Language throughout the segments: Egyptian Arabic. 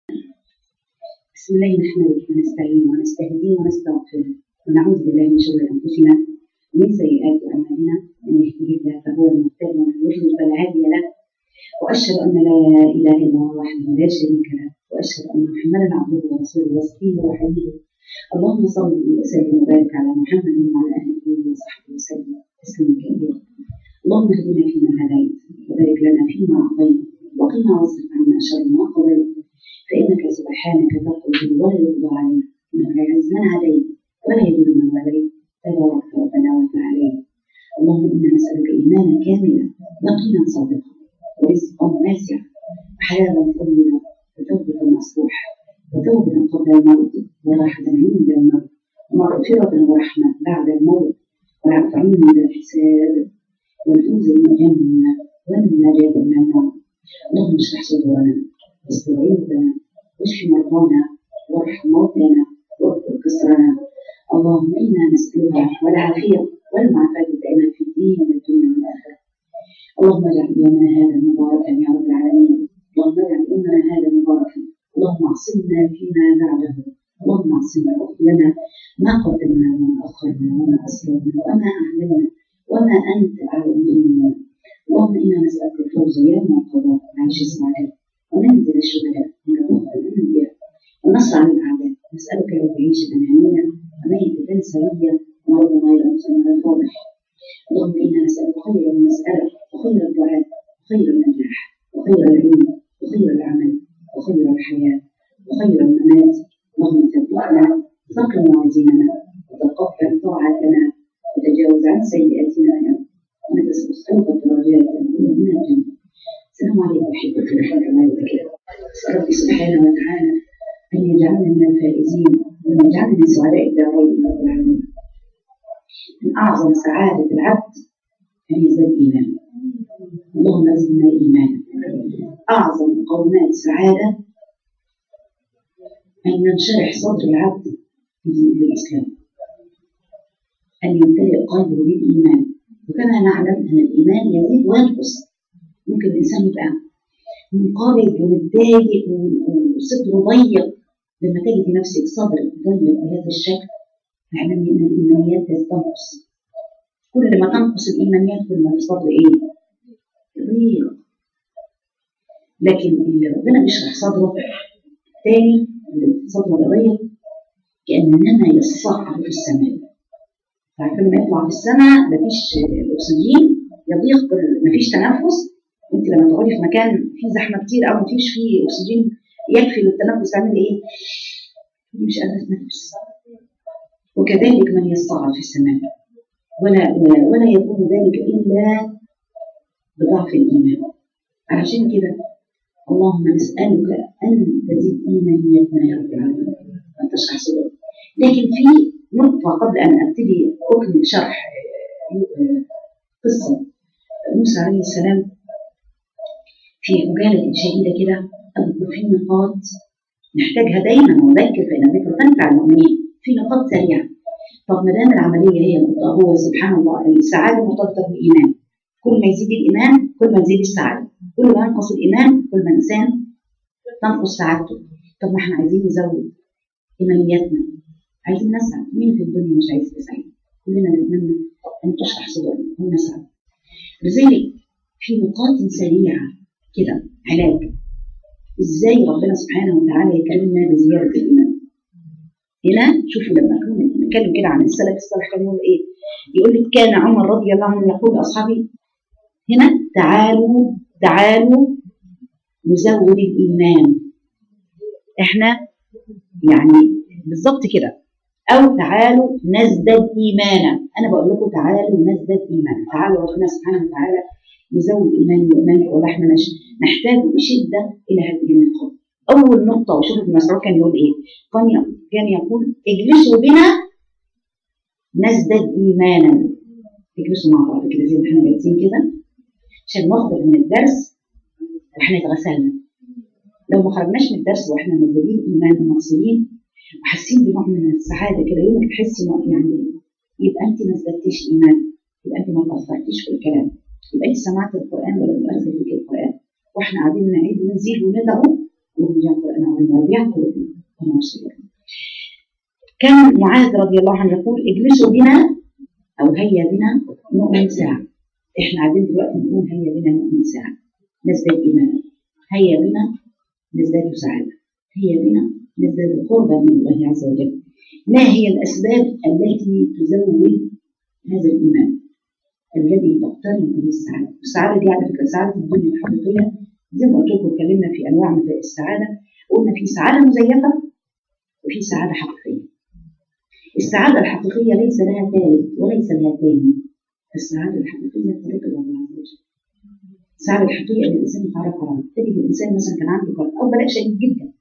بسم الله نحمده ونستعين ونستهديه ونستغفره ونعوذ بالله من شرور انفسنا ومن سيئات اعمالنا من يهده الله فهو المهتد ومن يضلل فلا هادي له واشهد ان لا اله الا الله وحده لا شريك له واشهد ان محمدا عبده ورسوله وصفيه وحبيبه اللهم صل وسلم وبارك على محمد وعلى اله وصحبه وسلم تسليما كثيرا اللهم اهدنا فيما هديت وبارك لنا فيما اعطيت وقنا واصرف عنا شر ما قضيت فإنك سبحانك تقضي ولا يقضى عليك من يعز من عليك ولا يذل من واليت تبارك ربنا وتعالى اللهم إنا نسألك إيمانا كاملا يقينا صادقا ورزقا واسعا وحلالا طيبا وتوبة نصوحا وتوبة قبل الموت وراحة عند الموت ومغفرة ورحمة بعد الموت والعفو عند الحساب والفوز بالجنة والنجاة من النار اللهم اشرح صدورنا واستر عيوبنا واشف مرضانا وارحم موتانا واغفر كسرنا اللهم انا نسالك والعافيه والمعافاه الدائمه في الدين والدنيا والاخره اللهم اجعل يومنا هذا مباركا يا رب العالمين اللهم اجعل يومنا هذا مباركا اللهم اعصمنا فيما بعده اللهم اعصمنا واغفر لنا ما قدمنا وما اخرنا وما اسررنا وما اعلنا وما انت اعلم به منا اللهم انا نسالك الفوز يوم القضاء عيش اسمعك وننزل الشهداء ونروح الانبياء والنصر على الاعداء نسالك لو تعيش هنيئا وميتة سويا ونرضى غير مسلم فاضح اللهم انا نسالك خير المساله وخير الدعاء وخير النجاح وخير العلم وخير العمل وخير الحياه وخير الممات اللهم ثبتنا ثقل موازيننا وتقبل طاعتنا وتجاوز عن سيئاتنا يا رب ونسالك الدرجات الاولى من الجنه السلام عليكم احبتي ورحمه الله وبركاته اسال ربي سبحانه وتعالى ان يجعلنا من الفائزين وان يجعلنا من سعداء الدارين يا رب العالمين من اعظم سعاده العبد ان يزداد ايمانا اللهم زدنا ايمانا اعظم مقومات السعاده ان ينشرح صدر العبد بالاسلام ان يمتلئ قلبه بالايمان وكما نعلم ان الايمان يزيد وينقص ممكن الانسان يبقى منقبض ومتضايق وصدره ضيق لما تجد نفسك صدرك ضيق بهذا الشكل اعلمي ان الايمانيات تنقص كل ما تنقص الايمانيات كل ما الصدر ايه؟ ضيق لكن اللي ربنا بيشرح صدره تاني صدره ضيق كانما يصعد في السماء عارفين لما يطلع في السماء مفيش اكسجين يضيق مفيش تنفس انت لما تقعدي في مكان فيه زحمه كتير او مفيش فيه اكسجين يكفي للتنفس تعملي ايه؟ مش قادره تنفس وكذلك من يصعد في السماء ولا ولا يكون ذلك الا بضعف الايمان علشان كده اللهم نسالك ان تزيد ايمانيتنا يا رب العالمين وان تشرح صدورنا لكن في نقطه قبل ان ابتدي اكمل شرح قصه موسى عليه السلام في عجالة شديدة كده أذكر في نقاط نحتاجها دايما ونذكر فإن الذكر تنفع المؤمنين في نقاط سريعة طب ما دام العملية هي هو سبحان الله السعادة مرتبطة بالإيمان كل ما يزيد الإيمان كل ما تزيد السعادة كل ما ينقص الإيمان كل ما الإنسان تنقص سعادته طب ما احنا عايزين نزود إيمانياتنا عايزين نسعد مين في الدنيا مش عايز يسعد كلنا نتمنى أن تشرح صدورنا ونسعد لذلك في نقاط سريعة كده علاج ازاي ربنا سبحانه وتعالى يكلمنا بزياده الايمان هنا شوفوا لما نتكلم كده عن السلف الصالح كان يقول ايه يقول لك كان عمر رضي الله عنه يقول لاصحابه هنا تعالوا تعالوا نزود الايمان احنا يعني بالظبط كده او تعالوا نزداد ايمانا انا بقول لكم تعالوا نزداد ايمانا تعالوا ربنا سبحانه وتعالى يزود ايمان وايمان ولحم نحتاج بشده الى هذه النقاط. اول نقطه وشوف ابن مسعود كان يقول ايه؟ كان كان يقول اجلسوا بنا نزداد ايمانا. اجلسوا مع بعض كده زي ما احنا جالسين كده عشان نخرج من الدرس واحنا اتغسلنا. لو ما خرجناش من الدرس واحنا مزدادين ايمان ومقصودين وحاسين بنوع من السعاده كده يومك تحسي يعني يبقى انت ما ازددتيش ايمان يبقى انت ما تاثرتيش في الكلام يبقى انت سمعت القران ولا بتؤثر فيك القران واحنا قاعدين نعيد ونزيد وندعو اللهم اجعل القران ربنا رب يعقل قلوبنا ونرسل كان معاذ رضي الله عنه يقول اجلسوا بنا او هيا بنا نؤمن ساعه احنا قاعدين دلوقتي نقول هيا بنا نؤمن ساعه نزداد ايمانا هيا بنا نزداد سعاده هيا بنا نزداد قربا من الله عز وجل ما هي الاسباب التي تزود هذا الايمان الذي تقترن به السعاده السعاده دي على فكره سعاده الدنيا الحقيقيه زي ما قلت لكم اتكلمنا في انواع من السعاده قلنا في سعاده مزيفه وفي سعاده حقيقيه السعاده الحقيقيه ليس لها ثالث وليس لها ثاني السعاده الحقيقيه طريق الله عز وجل السعاده الحقيقيه ان الانسان يتعرف على ربه تجد الانسان مثلا كان عنده قلب او بلاء شديد جدا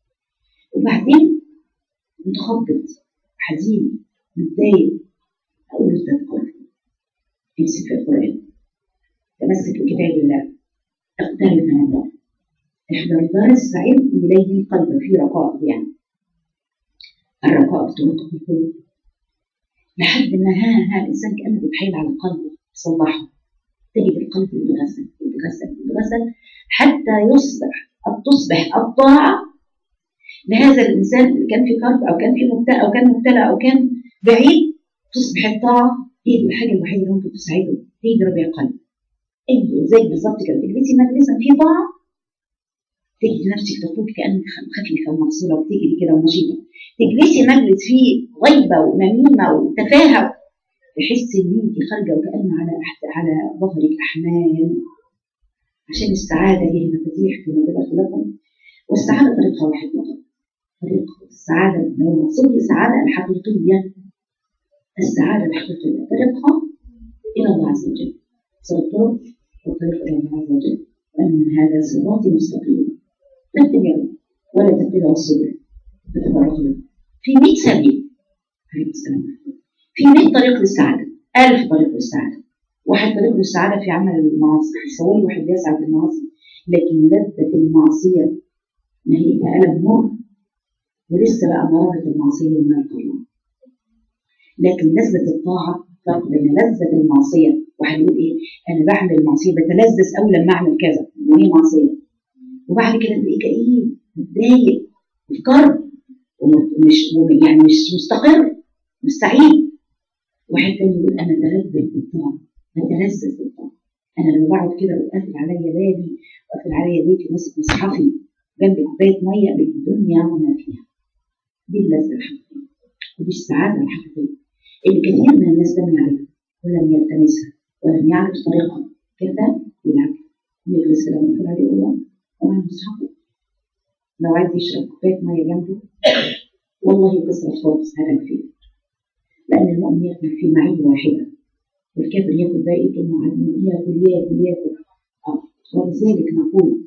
وبعدين متخبط حزين متضايق اقول له ازداد قلبي امسك في القران تمسك بكتاب الله اقترب من الله احذر دار السعيد اليه القلب في رقائق يعني الرقائق تنقض القلوب لحد ما ها ها الانسان كانه بيتحايل على قلبه يصلحه تجد القلب يتغسل يتغسل يتغسل حتى يصبح تصبح الطاعه لهذا الانسان اللي كان في كرب او كان في مبتلى او كان مبتلى او كان بعيد تصبح الطاعه هي الحاجه الوحيده اللي ممكن تساعده هي دي ربيع القلب اي زي بالظبط كده تجلسي مجلسا في طاعه تجد نفسك تقول كانك خفيفه ومفصوله وبتجري كده ونشيطه تجلسي مجلس فيه غيبه ونميمه وتفاهه تحسي ان انت خارجه وكان على على ظهرك احمال عشان السعاده هي مفاتيح كما ذكرت لكم والسعاده طريقها واحد فقط طريق السعاده لو المقصود السعاده الحقيقيه السعاده الحقيقيه طريقها الى الله عز وجل الطرق والطريق الى الله عز وجل وان هذا صراطي مستقيم فاتبعوا ولا تتبعوا السبل فتفرقوا بكم في 100 سبيل عليكم السلام في 100 طريق للسعاده 1000 طريق للسعاده واحد طريق للسعاده في عمل المعاصي تصوري واحد بيسعى في المعاصي لكن لذة المعصية نهايتها ألم مر ولسه بقى مرارة المعصية وما الله لكن لذة الطاعة فرق بين لذة المعصية واحد يقول ايه انا بعمل المعصيه بتلذذ قوي لما اعمل كذا وهي معصيه وبعد كده تلاقيه كئيب متضايق في كرب ومش يعني مش مستقر مش سعيد واحد تاني يقول انا بلذذ بالطاعه بتلذذ بالطاعه انا لما بقعد كده وقافل عليا بابي وقافل عليا بيتي وماسك مصحفي جنب كوبايه ميه بالدنيا وما فيها دي اللذه الحقيقيه ودي السعاده الحقيقيه اللي كثير من الناس لم يعرفها ولم يلتمسها ولم يعرف طريقها كيف يلعب يجلس كده ويقول عليه الله ومع مصحفه لو عايز يشرب كوبايه ميه جنبه والله كسرت خالص هلك فيه لان المؤمن ياكل في معيه واحده والكافر ياكل باقي ثم ياكل ياكل ياكل اه ولذلك نقول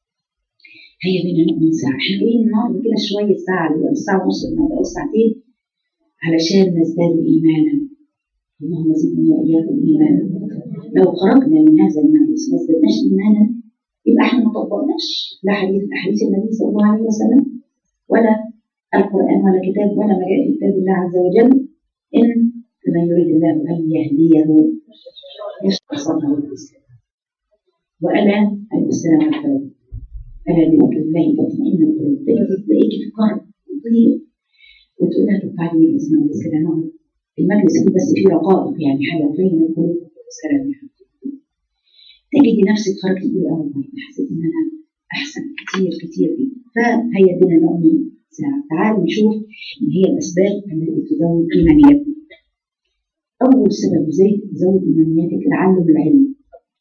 هيا بنا نؤمن ساعة احنا جايين النهارده كده شوية ساعة ولا الساعة ونص النهارده أو ساعتين علشان نزداد إيمانا اللهم زدني وإياكم إيمانا لو خرجنا من هذا المجلس ما ازددناش إيمانا يبقى احنا ما طبقناش لا حديث أحاديث النبي صلى الله عليه وسلم ولا القرآن ولا كتاب ولا ما جاء في كتاب الله عز وجل إن فمن يريد الله أن يهديه يشرح صدره للإسلام وألا عليه السلام والسلام ألا بذكر الله تطمئن القلوب تجد تلاقيكي في كرب وضيق وتقول لها طب تعالي من اسمها بس كده نقعد المجلس فيه بس فيه رقائق يعني حاجه تبين القلوب والسلام يا حبيبتي تجدي نفسك خرجتي تقولي اه والله حسيت ان انا احسن كتير كتير جدا فهيا بنا نؤمن ساعه تعالوا نشوف ما هي الاسباب التي تزود ايمانيتنا اول سبب يزود ايمانياتك تعلم العلم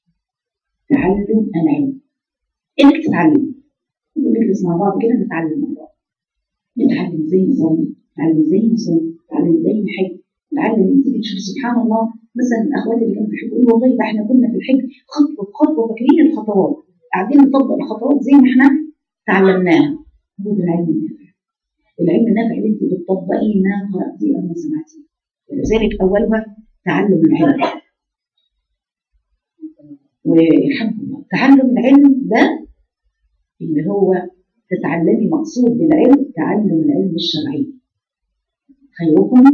تعلم العلم انك تتعلم نجلس مع بعض كده نتعلم مع بعض نتعلم ازاي نصلي نتعلم ازاي نصوم نتعلم ازاي نحج نتعلم انت تشوف سبحان الله مثلا الاخوات اللي كانوا في الحج يقولوا والله ده احنا كنا في الحج خطوه بخطوه فاكرين الخطوات قاعدين نطبق الخطوات زي ما احنا تعلمناها هو ده العلم النافع العلم النافع اللي انت بتطبقيه ما قراتيه او ما سمعتيه ولذلك اولها تعلم العلم والحمد لله تعلم العلم ده اللي هو تتعلمي مقصود بالعلم تعلم العلم الشرعي خيركم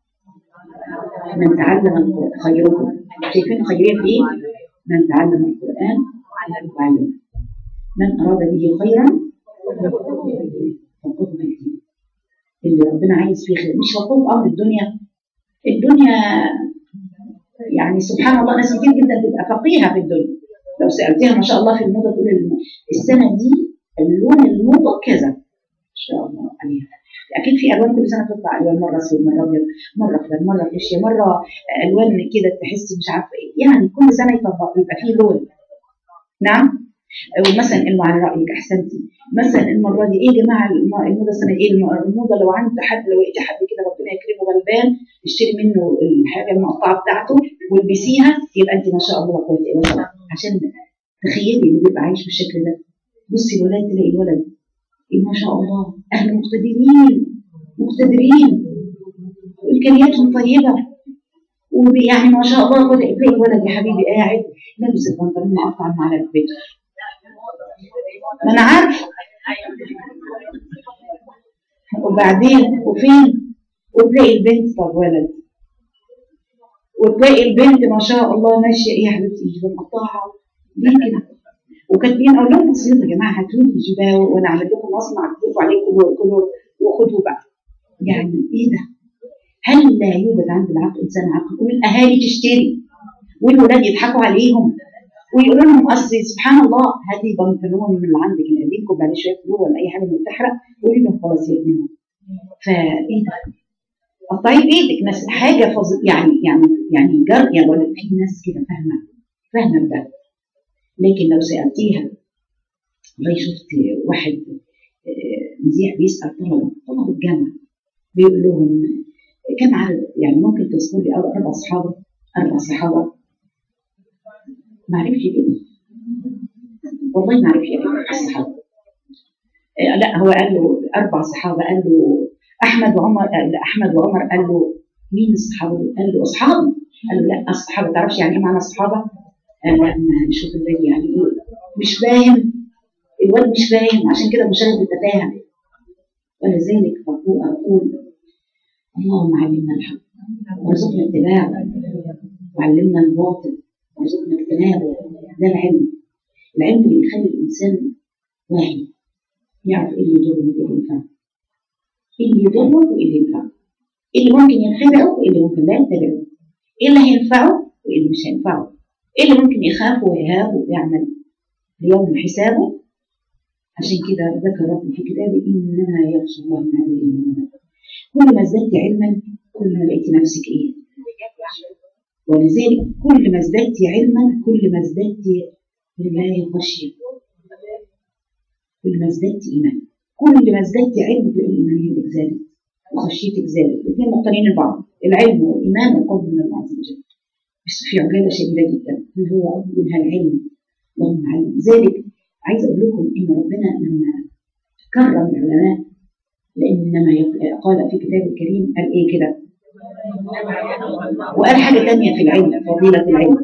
من تعلم القرآن خيركم شايفين خيرية في ايه؟ من تعلم القرآن وعلمه من أراد به خيرا اللي ربنا عايز فيه خير مش مطلوب امر الدنيا الدنيا يعني سبحان الله ناس كتير جدا تبقى فقيهه في الدنيا لو سالتيها ما شاء الله في الموضه تقول الم- السنه دي اللون الموضه كذا ما شاء الله عليها اكيد في الوان كل سنه بتطلع الوان مره اسود مره ابيض مره اخضر مره فيشيا مره الوان كده تحسي مش عارفه ايه يعني كل سنه يطبق يبقى فيه لون نعم ومثلا اللي على رايك احسنتي مثلا المره دي ايه يا جماعه الم- الموضه السنه ايه الم- الموضه لو عند حد لو لقيتي حد كده ربنا يكرمه غلبان اشتري منه الحاجه المقطعه بتاعته والبسيها يبقى انت ما شاء الله قوه الا بالله عشان تخيلي اللي بيبقى عايش بالشكل ده بصي الولاد تلاقي الولد إيه ما شاء الله اهل مقتدرين مقتدرين امكانياتهم طيبه ويعني ما شاء الله كده تلاقي الولد يا حبيبي قاعد لابس البنطلون مقطع على البيت ما انا عارفه وبعدين وفين وتلاقي البنت طب ولد وتلاقي البنت ما شاء الله ماشيه ايه يا حبيبتي جيبه مقطعه ليه كده وكاتبين اقول لهم بسيطه يا جماعه هاتوا لي جباه وانا اعمل لكم مصنع تدفعوا عليه كله كله وخدوا بقى يعني ايه ده؟ هل لا يوجد عند العقل انسان عاقل والاهالي تشتري والولاد يضحكوا عليهم ويقولوا لهم اصل سبحان الله هاتي بنطلون من اللي عندك القديم كوب عليه شويه فلور ولا اي حاجه من تحرق وقولي لهم خلاص يا ابني فايه ده؟ قطعي بايدك ناس حاجه فظ... يعني يعني يعني جاريه ولا في ناس كده فاهمه فاهمه ده لكن لو سالتيها والله شفت واحد آه، مذيع بيسال طلبه طلبه الجامعه بيقول لهم كم عدد يعني ممكن تذكر لي اربع صحابه اربع صحابه ما عرفش كده والله ما عرف يقرا الصحابه آه، لا هو قال له اربع صحابه قال له احمد وعمر آه، لا احمد وعمر قال له مين الصحابه دول؟ قال له اصحابي قال له لا الصحابه تعرفش يعني ايه معنى الصحابه؟ قال لا ما نشوف الباقي يعني ايه مش فاهم الواد مش فاهم عشان كده مشاهد التفاهه ولذلك اقول اقول اللهم علمنا الحق وارزقنا اتباعه وعلمنا الباطل وارزقنا اجتنابه ده العلم العلم اللي بيخلي الانسان واعي يعرف ايه اللي يضره وايه اللي ينفعه ايه اللي يضره وايه اللي ينفعه ايه اللي ممكن ينخدعه وايه اللي ممكن لا يتبعه ايه اللي هينفعه وايه اللي مش هينفعه ايه اللي ممكن يخافه ويهابه ويعمل ليوم حسابه عشان كده ذكر ربي في كتابه انما يخشى الله من عباده العلماء كل ما ازددت علما كل ما لقيت نفسك ايه ولذلك كل ما ازددت علما كل ما ازددت لله خشيه كل ما ازددت ايمان كل ما ازددت علم تلاقي ايمانيتك زادت وخشيتك زادت الاثنين مقترنين ببعض العلم والايمان والقرب من الله عز وجل بس في عجاله شديده جدا اللي هو اولها العلم اللهم علم ذلك عايز اقول لكم ان ربنا لما كرم العلماء لانما يق- قال في كتاب الكريم قال ايه كده وقال حاجه ثانيه في العلم فضيله العلم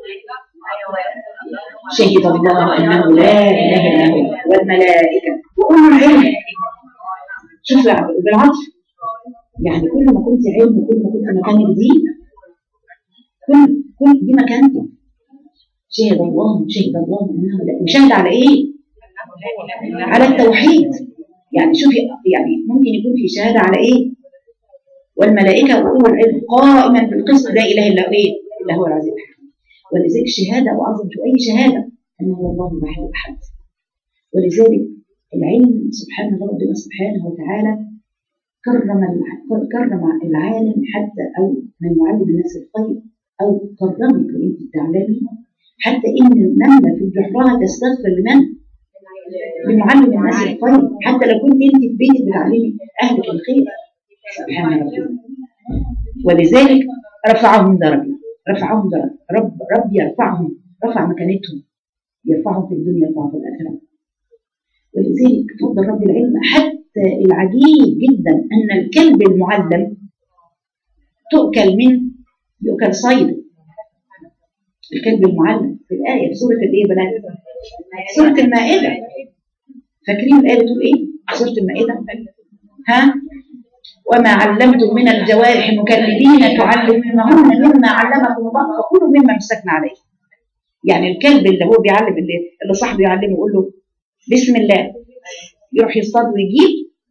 شهد الله انه لا اله الا هو والملائكه واولو العلم شوف بالعطف يعني كل ما كنت علم كل ما كنت مكانك دي كل كل دي مكانتك شهد الله شهد الله انه لا وشهد على ايه؟ على التوحيد يعني شوفي يعني ممكن يكون في شهاده على ايه؟ والملائكه واولو العلم قائما بالقسط لا اله الا ايه؟ الا هو العزيز الحكيم ولذلك شهاده واعظم في اي شهاده انه هو الله الواحد الاحد ولذلك العلم سبحان الله ربنا سبحانه وتعالى كرم الع- كرم العالم حتى او من يعلم الناس الخير او كرمك وانت تعلمي حتى ان النمله في جحرها تستغفر لمن؟ لمعلم الناس الخير حتى لو كنت انت في بيتك بتعلمي اهلك الخير سبحان ربنا ولذلك رفعهم درجه رفعهم درجه رب رب يرفعهم رفع مكانتهم يرفعهم في الدنيا يرفعهم في الاخره ولذلك فضل رب العلم حتى العجيب جدا ان الكلب المعلم تؤكل من يؤكل صيد الكلب المعلم في الآية في سورة الإيه يا بنات؟ سورة المائدة فاكرين الآية بتقول إيه؟ سورة المائدة ها؟ وما علمتم من الجوارح مكلبين تعلمونهن مما علمكم الله فكلوا مما مسكنا عليه يعني الكلب اللي هو بيعلم اللي, اللي صاحبه يعلمه يقول له بسم الله يروح يصطاد ويجيب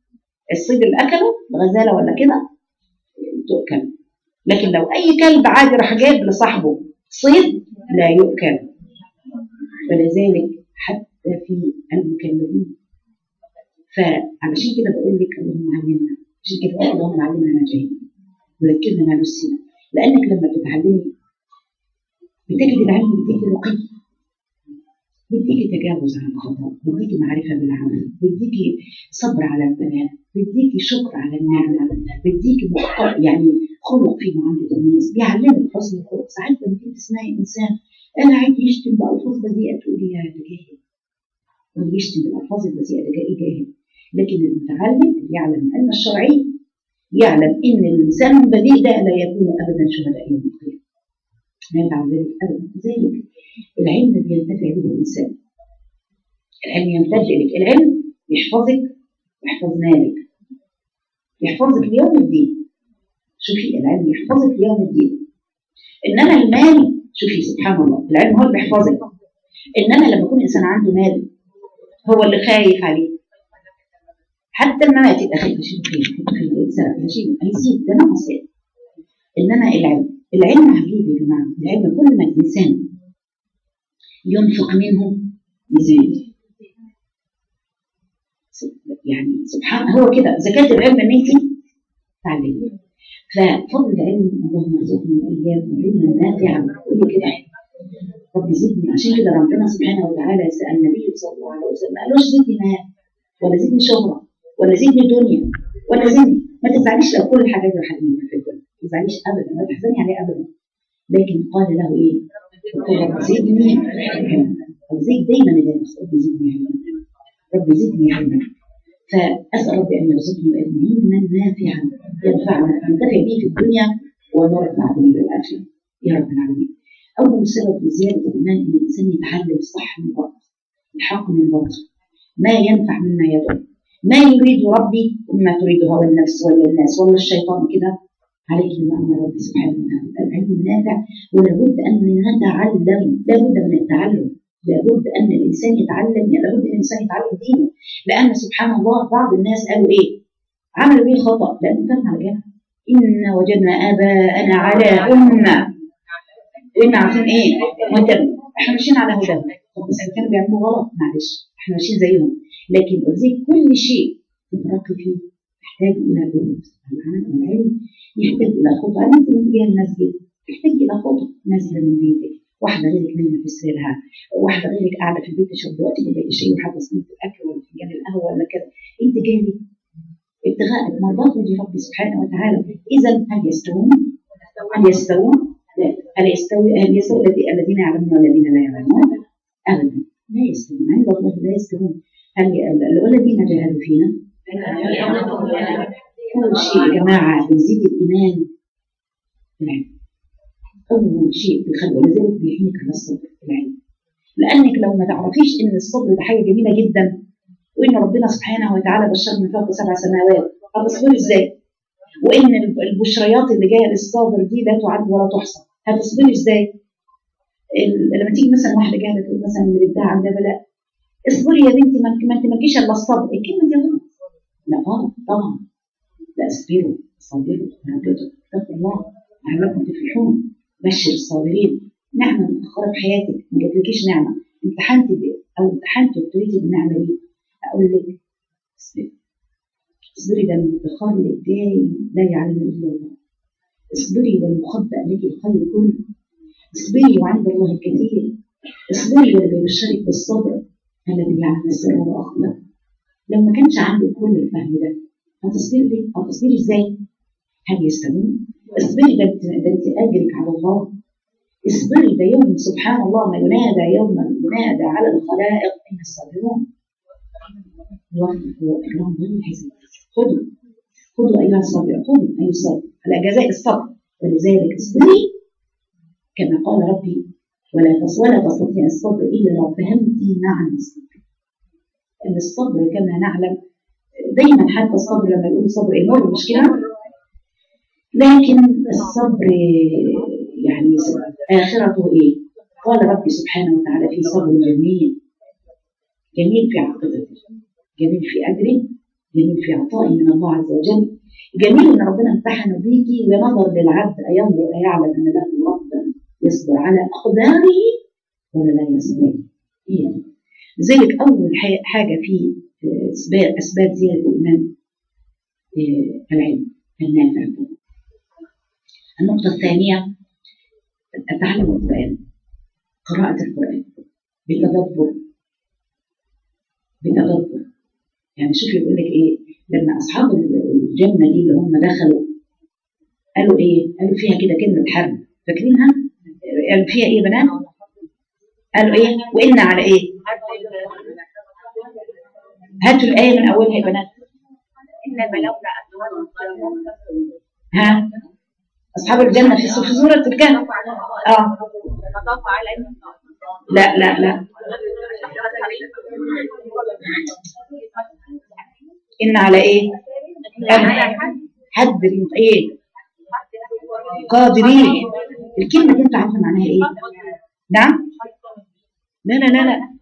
الصيد اللي اكله الغزاله ولا كده تؤكل لكن لو اي كلب عادي راح جايب لصاحبه صيد لا يؤكل ولذلك حتى في المكلمين فعلشان كده بقول لك اللهم علمنا عشان كده بقول اللهم علمنا ما جهلنا وذكرنا ما نسينا لانك لما بتتعلمي بتجد العلم بيديك رقي بيديكي تجاوز عن الخطا بيديكي معرفه بالعمل بيديكي صبر على البلاء بيديكي شكر على النعمه بيديكي مخ- يعني خلق في معامله الناس بيعلمك حسن الخلق ساعات لما تيجي تسمعي انسان انا عايز يشتم بالفاظ بذيئه تقولي يا ده جاهل ولا يشتم بالالفاظ البذيئه ده جاهل جاهل لكن المتعلم اللي يعلم العلم الشرعي يعلم ان الانسان البذيء ده لا يكون ابدا شهداء يوم القيامه لا يفعل ذلك ابدا ذلك العلم بينتفع به الانسان العلم يمتد اليك العلم يحفظك ويحفظ مالك يحفظك ليوم الدين شوفي العلم يحفظك ليوم الدين انما المال شوفي سبحان الله العلم هو اللي بيحفظك انما لما يكون انسان عنده مال هو اللي خايف عليه حتى الممات يبقى خايف اشيل خير خير الانسان اشيل هيزيد ده نقص يعني. انما العلم العلم عجيب يا جماعه العلم كل ما الانسان ينفق منه يزيد يعني سبحان هو كده زكاة العلم ان انت تعلمي ففضل العلم اللهم ارزقني واياكم علما نافعا قولي كده رب زدني عشان كده ربنا سبحانه وتعالى سال النبي صلى الله عليه وسلم ما قالوش زدني مال ولا زدني شهره ولا زدني دنيا ولا زدني ما تزعليش لو كل الحاجات اللي حد منها في الدنيا ما تزعليش ابدا ما تحزني عليه ابدا لكن قال له ايه؟ قال رب زدني علما رب زد دايما اللي رب زدني علما رب زدني علما فاسال ربي ان يرزقني علما نافعا ينفعنا ننتفع به في الدنيا ونرفع به في الاخره يا رب العالمين اول سبب لزياده الايمان ان الانسان يتعلم الصح من الغلط الحق من الباطل ما ينفع مما يضر ما يريد ربي وما تريد هوى النفس ولا الناس ولا الشيطان كده عليك بما امر ربي سبحانه وتعالى العلم النافع ولابد ان نتعلم لابد من التعلم لابد ان الانسان يتعلم يعني لابد ان الانسان يتعلم دينه لان سبحان الله بعض الناس قالوا ايه؟ عملوا ايه خطا؟ لانه كان على جهل ان وجدنا اباءنا على امه وإن عارفين ايه؟ وانت احنا ماشيين على هداهم طب بس اللي كانوا بيعملوا غلط معلش احنا ماشيين زيهم لكن زي كل شيء تترقي فيه يحتاج الى جهد العمل والعلم يحتاج الى خطوه انت لما تيجي المسجد تحتاج الى خطوه نازله من بيتك واحده غيرك نايمه في سريرها واحده غيرك قاعده في البيت تشرب دلوقتي كوبايه شاي وحاطه صينيه الاكل ولا فنجان القهوه ولا كده انت جاي ابتغاء مرضات وجه ربي سبحانه وتعالى اذا هل يستوون؟ هل يستوون؟ لا هل يستوي هل يستوي الذين يعلمون والذين لا يعلمون؟ ابدا لا يستوون عند الله لا يستوون هل والذين جاهدوا فينا اول شيء يا جماعه بيزيد الايمان العلم اول شيء في الخلق ولذلك بيعينك على الصبر العلم لانك لو ما تعرفيش ان الصبر ده حاجه جميله جدا وان ربنا سبحانه وتعالى بشر من فوق سبع سماوات هتصبري ازاي؟ وان البشريات اللي جايه للصابر دي لا تعد ولا تحصى هتصبري ازاي؟ لما تيجي مثلا واحده جايه تقول مثلا اللي بنتها عندها بلاء اصبري يا بنتي ما انت مالكيش الا الصبر الكلمه دي غلط لا غلط طبعا لا اصبروا صابروا رابطوا اتقوا الله لعلكم تفلحون بشر الصابرين نعمه متاخره في حياتك ما جاتلكيش نعمه امتحنتي او امتحنتي وابتليتي بالنعمه دي اقول لك اصبري اصبري ده المدخر للداي لا يعلم الا الله اصبري والمخبأ لك الخير كله اصبري وعند الله الكثير اصبري واللي بيبشرك بالصبر الذي يعلم السر واخفى لو ما كانش عندك كل الفهم ده هتصبري ليه؟ هتصبري ازاي؟ هل يستوون؟ اصبري ده ده انت اجرك على الله اصبري ده يوم سبحان الله ما ينادى يوم ينادى على الخلائق ان الصابرون يوفقوا اجرهم غير حساب خذوا خذوا ايها الصابر خذوا ايها الصابر على جزاء الصبر ولذلك اصبري كما قال ربي ولا ولا تستطيع الصبر الا لو فهمتي معنى الصبر ان الصبر كما نعلم دايما حتى الصبر لما يقول الصبر يمر مش كده لكن الصبر يعني اخرته ايه؟ قال ربي سبحانه وتعالى في صبر جميل جميل في عقبته جميل في اجره جميل في عطاء من الله عز وجل جميل ان ربنا امتحن بيكي ونظر للعبد اينظر ايعلم ان له ربا يصبر على اقداره ولا لا يصبر هي لذلك اول ح- حاجه في اسباب اسباب زياده الايمان آه، العلم النافع النقطه الثانيه تعلم القران قراءه القران بتدبر بتدبر يعني شوف يقول لك ايه لما اصحاب الجنه دي اللي هم دخلوا قالوا ايه؟ قالوا فيها كده كلمه حرب فاكرينها؟ قالوا فيها ايه يا بنات؟ قالوا ايه؟ وان على ايه؟ هاتوا الايه من اولها يا بنات إن بلغنا أزواجهم ها اصحاب الجنه في في سوره الكهف اه فطاف عليهم لا لا لا ان على ايه؟ حد ايه؟ قادرين الكلمه دي انت عارفه معناها ايه؟ نعم؟ لا لا لا لا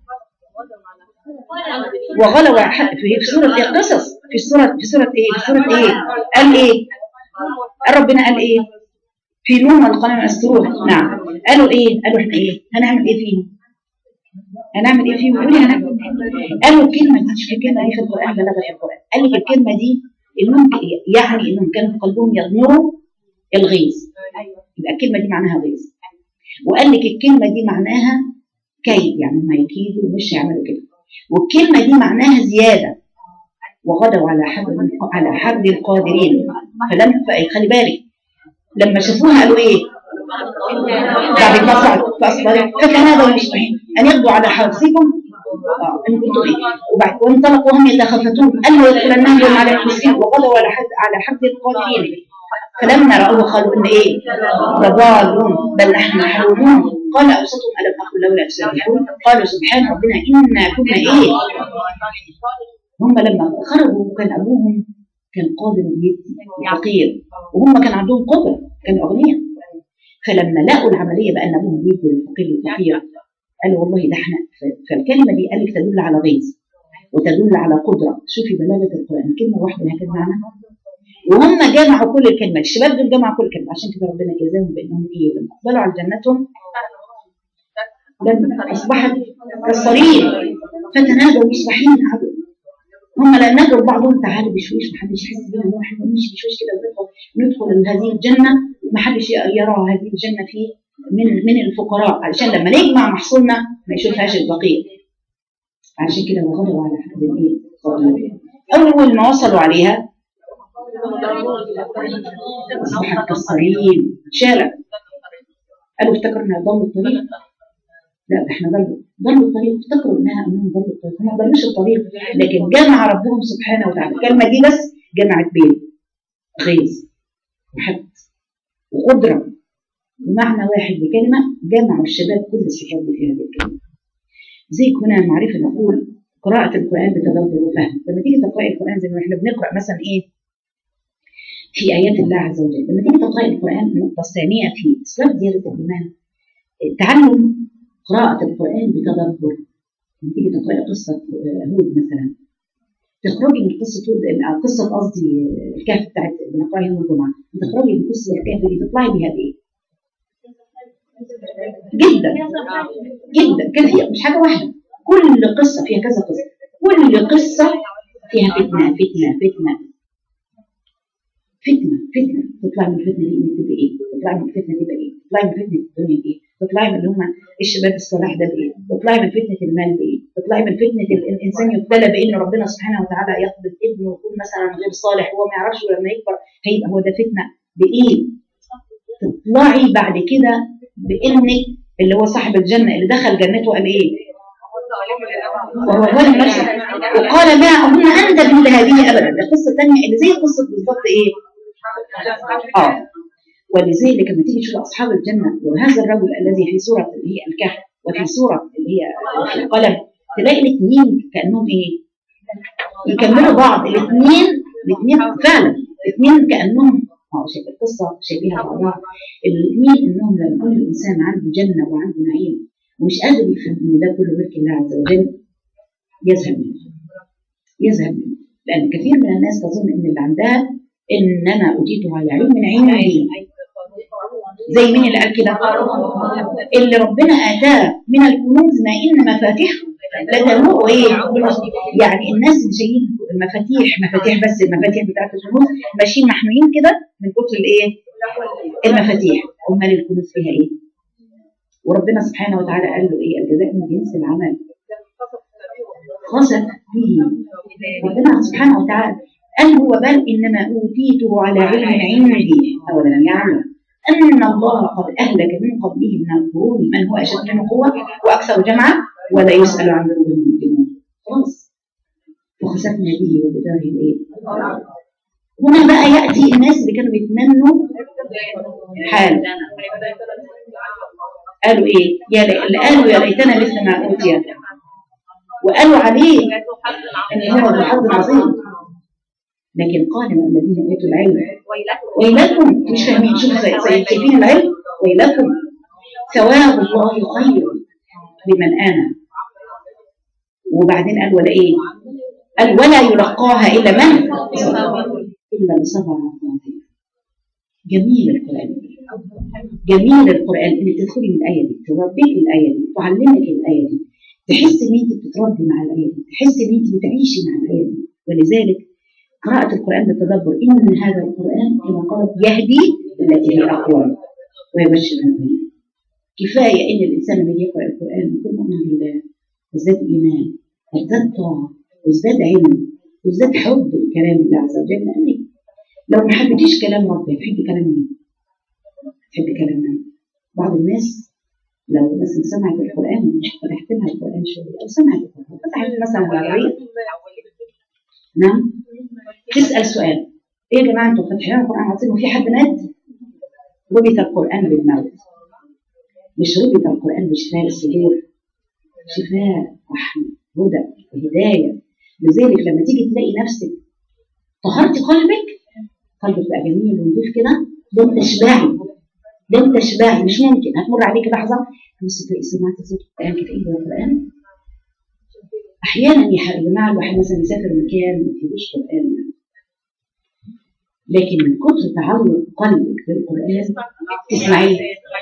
وغلوا ح- في في سورة إيه؟ قصص في سورة في سورة ايه؟ في سورة ايه؟ قال ايه؟ قال ربنا قال ايه؟ في نوم والقلم يسطرون نعم قالوا ايه؟ قالوا احنا ايه؟ هنعمل ايه فيهم؟ هنعمل ايه فيهم؟ قولي هنعمل إيه؟ قالوا الكلمة دي شوف الكلمة دي في القرآن بلغت في القرآن قال لك الكلمة دي انهم ك- يعني انهم كانوا في قلبهم يضمروا الغيظ يبقى الكلمة دي معناها غيظ وقال لك الكلمة دي معناها كيد يعني هم هيكيدوا ومش هيعملوا كده والكلمة دي معناها زيادة وغدوا على حد على حد القادرين فلم خلي بالك لما شافوها قالوا ايه؟ بعد ما صعدوا فاصبروا فتنادوا المصبحين ان يغدوا على حرثكم آه، ان كنتم ايه وبعد وانطلقوا هم يتخافتون قالوا يدخلنهم يوم على المسكين وغدوا على حد على حد القادرين فلما رأوه قالوا إن إيه؟ لضالون بل نحن محرومون قال أوسطهم ألم أقل لولا تسبحون قالوا سبحان ربنا إنا كنا إيه؟ هم لما خرجوا كان أبوهم كان قادر بيدي فقير وهم كان عندهم قدرة كانوا أغنياء فلما لقوا العملية بقى إن أبوهم بيدي للفقير الفقير قالوا والله ده احنا ف- فالكلمة دي قال لك تدل على غيظ وتدل على قدرة شوفي بلاغة القرآن كلمة واحدة هكذا معناها وهم جمعوا كل الكلمات الشباب دول جمعوا كل الكلمات عشان كده ربنا جزاهم بانهم ايه لما اقبلوا على جنتهم لما اصبحت كالصرير فتنادوا مصبحين قعدوا هم لا نادوا بعضهم تعالوا بشويش محدش يحس بينا نروح ونمشي بشويش كده وندخل ندخل هذه الجنه ومحدش يرى هذه الجنه في من من الفقراء علشان لما نجمع محصولنا ما يشوفهاش الفقير عشان كده وغدوا على حد ايه قادرين. اول ما وصلوا عليها اصبحت كالصريم شالت قالوا افتكروا انها ضلوا الطريق لا ده احنا ضلوا ضلوا الطريق افتكروا انها انهم ضلوا الطريق هم ما ضلوش الطريق لكن جمع ربهم سبحانه وتعالى الكلمه دي بس جمعت بين غيظ وحد وقدره ومعنى واحد بكلمه جمعوا الشباب كل الصفات دي في هذه الكلمه زي هنا معرفه نقول قراءة القرآن بتدبر وفهم لما تيجي تقرأي القرآن زي ما احنا بنقرأ مثلا ايه في آيات الله عز وجل لما تيجي تقرأي القرآن النقطة الثانية في إسلام زيادة الإيمان تعلم قراءة القرآن بتدبر لما تيجي تقرأي قصة آه، هود مثلا تخرجي من قصة هود آه، قصة قصدي آه، الكهف بتاعت بنقراها يوم الجمعة تخرجي من قصة الكهف دي تطلعي بها بإيه؟ جدا جدا كثير مش حاجة واحدة كل قصة فيها كذا قصة كل قصة فيها فتنة فتنة فتنة فتنة فتنة تطلع من الفتنة دي انك تبقى ايه؟ تطلع من الفتنة دي بايه؟ تطلعي من فتنة الدنيا بايه؟ تطلعي من اللي هم الشباب الصلاح ده بايه؟ تطلعي من فتنة المال بايه؟ تطلعي من فتنة ال- الانسان يبتلى بان ربنا سبحانه وتعالى يقبض ابنه ويكون مثلا غير صالح وهو ما يعرفش لما يكبر هيبقى هو ده فتنة بايه؟ تطلعي بعد كده بانك اللي هو صاحب الجنة اللي دخل جنته قال ايه؟ وهو ظالم نفسه وقال ما اظن ان تبين هذه ابدا ده قصه ثانيه اللي زي قصه بالظبط ايه؟ اه ولذلك لما تيجي تشوف اصحاب الجنه وهذا الرجل الذي في سوره اللي هي الكهف وفي سوره اللي هي في القلم تلاقي الاثنين كانهم ايه؟ يكملوا بعض الاثنين الاثنين فعلا الاثنين كانهم اه شايف القصه شايفيها بعضها الاثنين انهم لما يكون الانسان عنده جنه وعنده نعيم ومش قادر يفهم ان ده كله ملك الله عز وجل يذهب منه يذهب منه لان كثير من الناس تظن ان اللي عندها انما اوتيته على علم من عندي زي مين اللي قال كده اللي ربنا اتاه من الكنوز ما ان مفاتيحه لتنوء ايه يعني الناس اللي شايلين المفاتيح مفاتيح بس المفاتيح بتاعت الكنوز ماشيين محنوين كده من كتر الايه المفاتيح امال الكنوز فيها ايه وربنا سبحانه وتعالى قال له ايه الجزاء من جنس العمل خسف فيه ربنا سبحانه وتعالى قال هو بل انما اوتيته على علم عندي اولم يعلم ان الله قد اهلك من قبله من القرون من هو اشد منه قوه واكثر جمعا ولا يسال عن ذنوبهم المجرمون خلاص فخسفنا به وبداره الايه هنا بقى ياتي الناس اللي كانوا بيتمنوا حال قالوا ايه يا لي... اللي قالوا يا ليتنا مثل ما اوتي وقالوا عليه ان هو ذو حظ عظيم لكن قال الذين اوتوا العلم ويلكم مش فاهمين شوفوا زي زي شايفين العلم ويلكم ثواب الله خير لمن امن وبعدين قال ولا ايه قال ولا يلقاها الا من الا من صبر وطاعه جميل القران جميل القران انك تدخلي من الايه دي تربيك الايه دي تعلمك الايه دي تحس ان انت بتتربي مع الايه دي تحس ان انت بتعيشي مع الايه دي ولذلك قراءة القرآن بالتدبر إن هذا القرآن كما قالت يهدي التي هي أقوى ويبشر المؤمنين كفاية إن الإنسان لما يقرأ القرآن يكون مؤمن بالله وازداد إيمان وازداد طاعة وازداد علم وازداد حب لكلام الله عز وجل لأنك لو ما حبيتيش كلام ربي هتحبي كلام مين؟ تحبي كلام مين؟ بعض الناس لو مثلا سمعت القرآن فتحت لها القرآن شوية أو سمعت القرآن فتحت مثلا العربية نعم تسأل سؤال ايه يا جماعه انتوا فاتحين القران العظيم وفي حد مات ربط القران بالموت مش ربط القران بشفاء الصدور شفاء رحمه هدى وهدايه لذلك لما تيجي تلاقي نفسك طهرتي قلبك قلبك بقى جميل ونضيف كده لن تشبعي لن تشبعي مش ممكن هتمر عليك لحظه تبص تلاقي سمعت صوت القران كده ايه ده القران احيانا يا جماعه الواحد مثلا يسافر مكان ما فيهوش قران يعني. لكن من كتر تعلق قلبك بالقران تسمعيه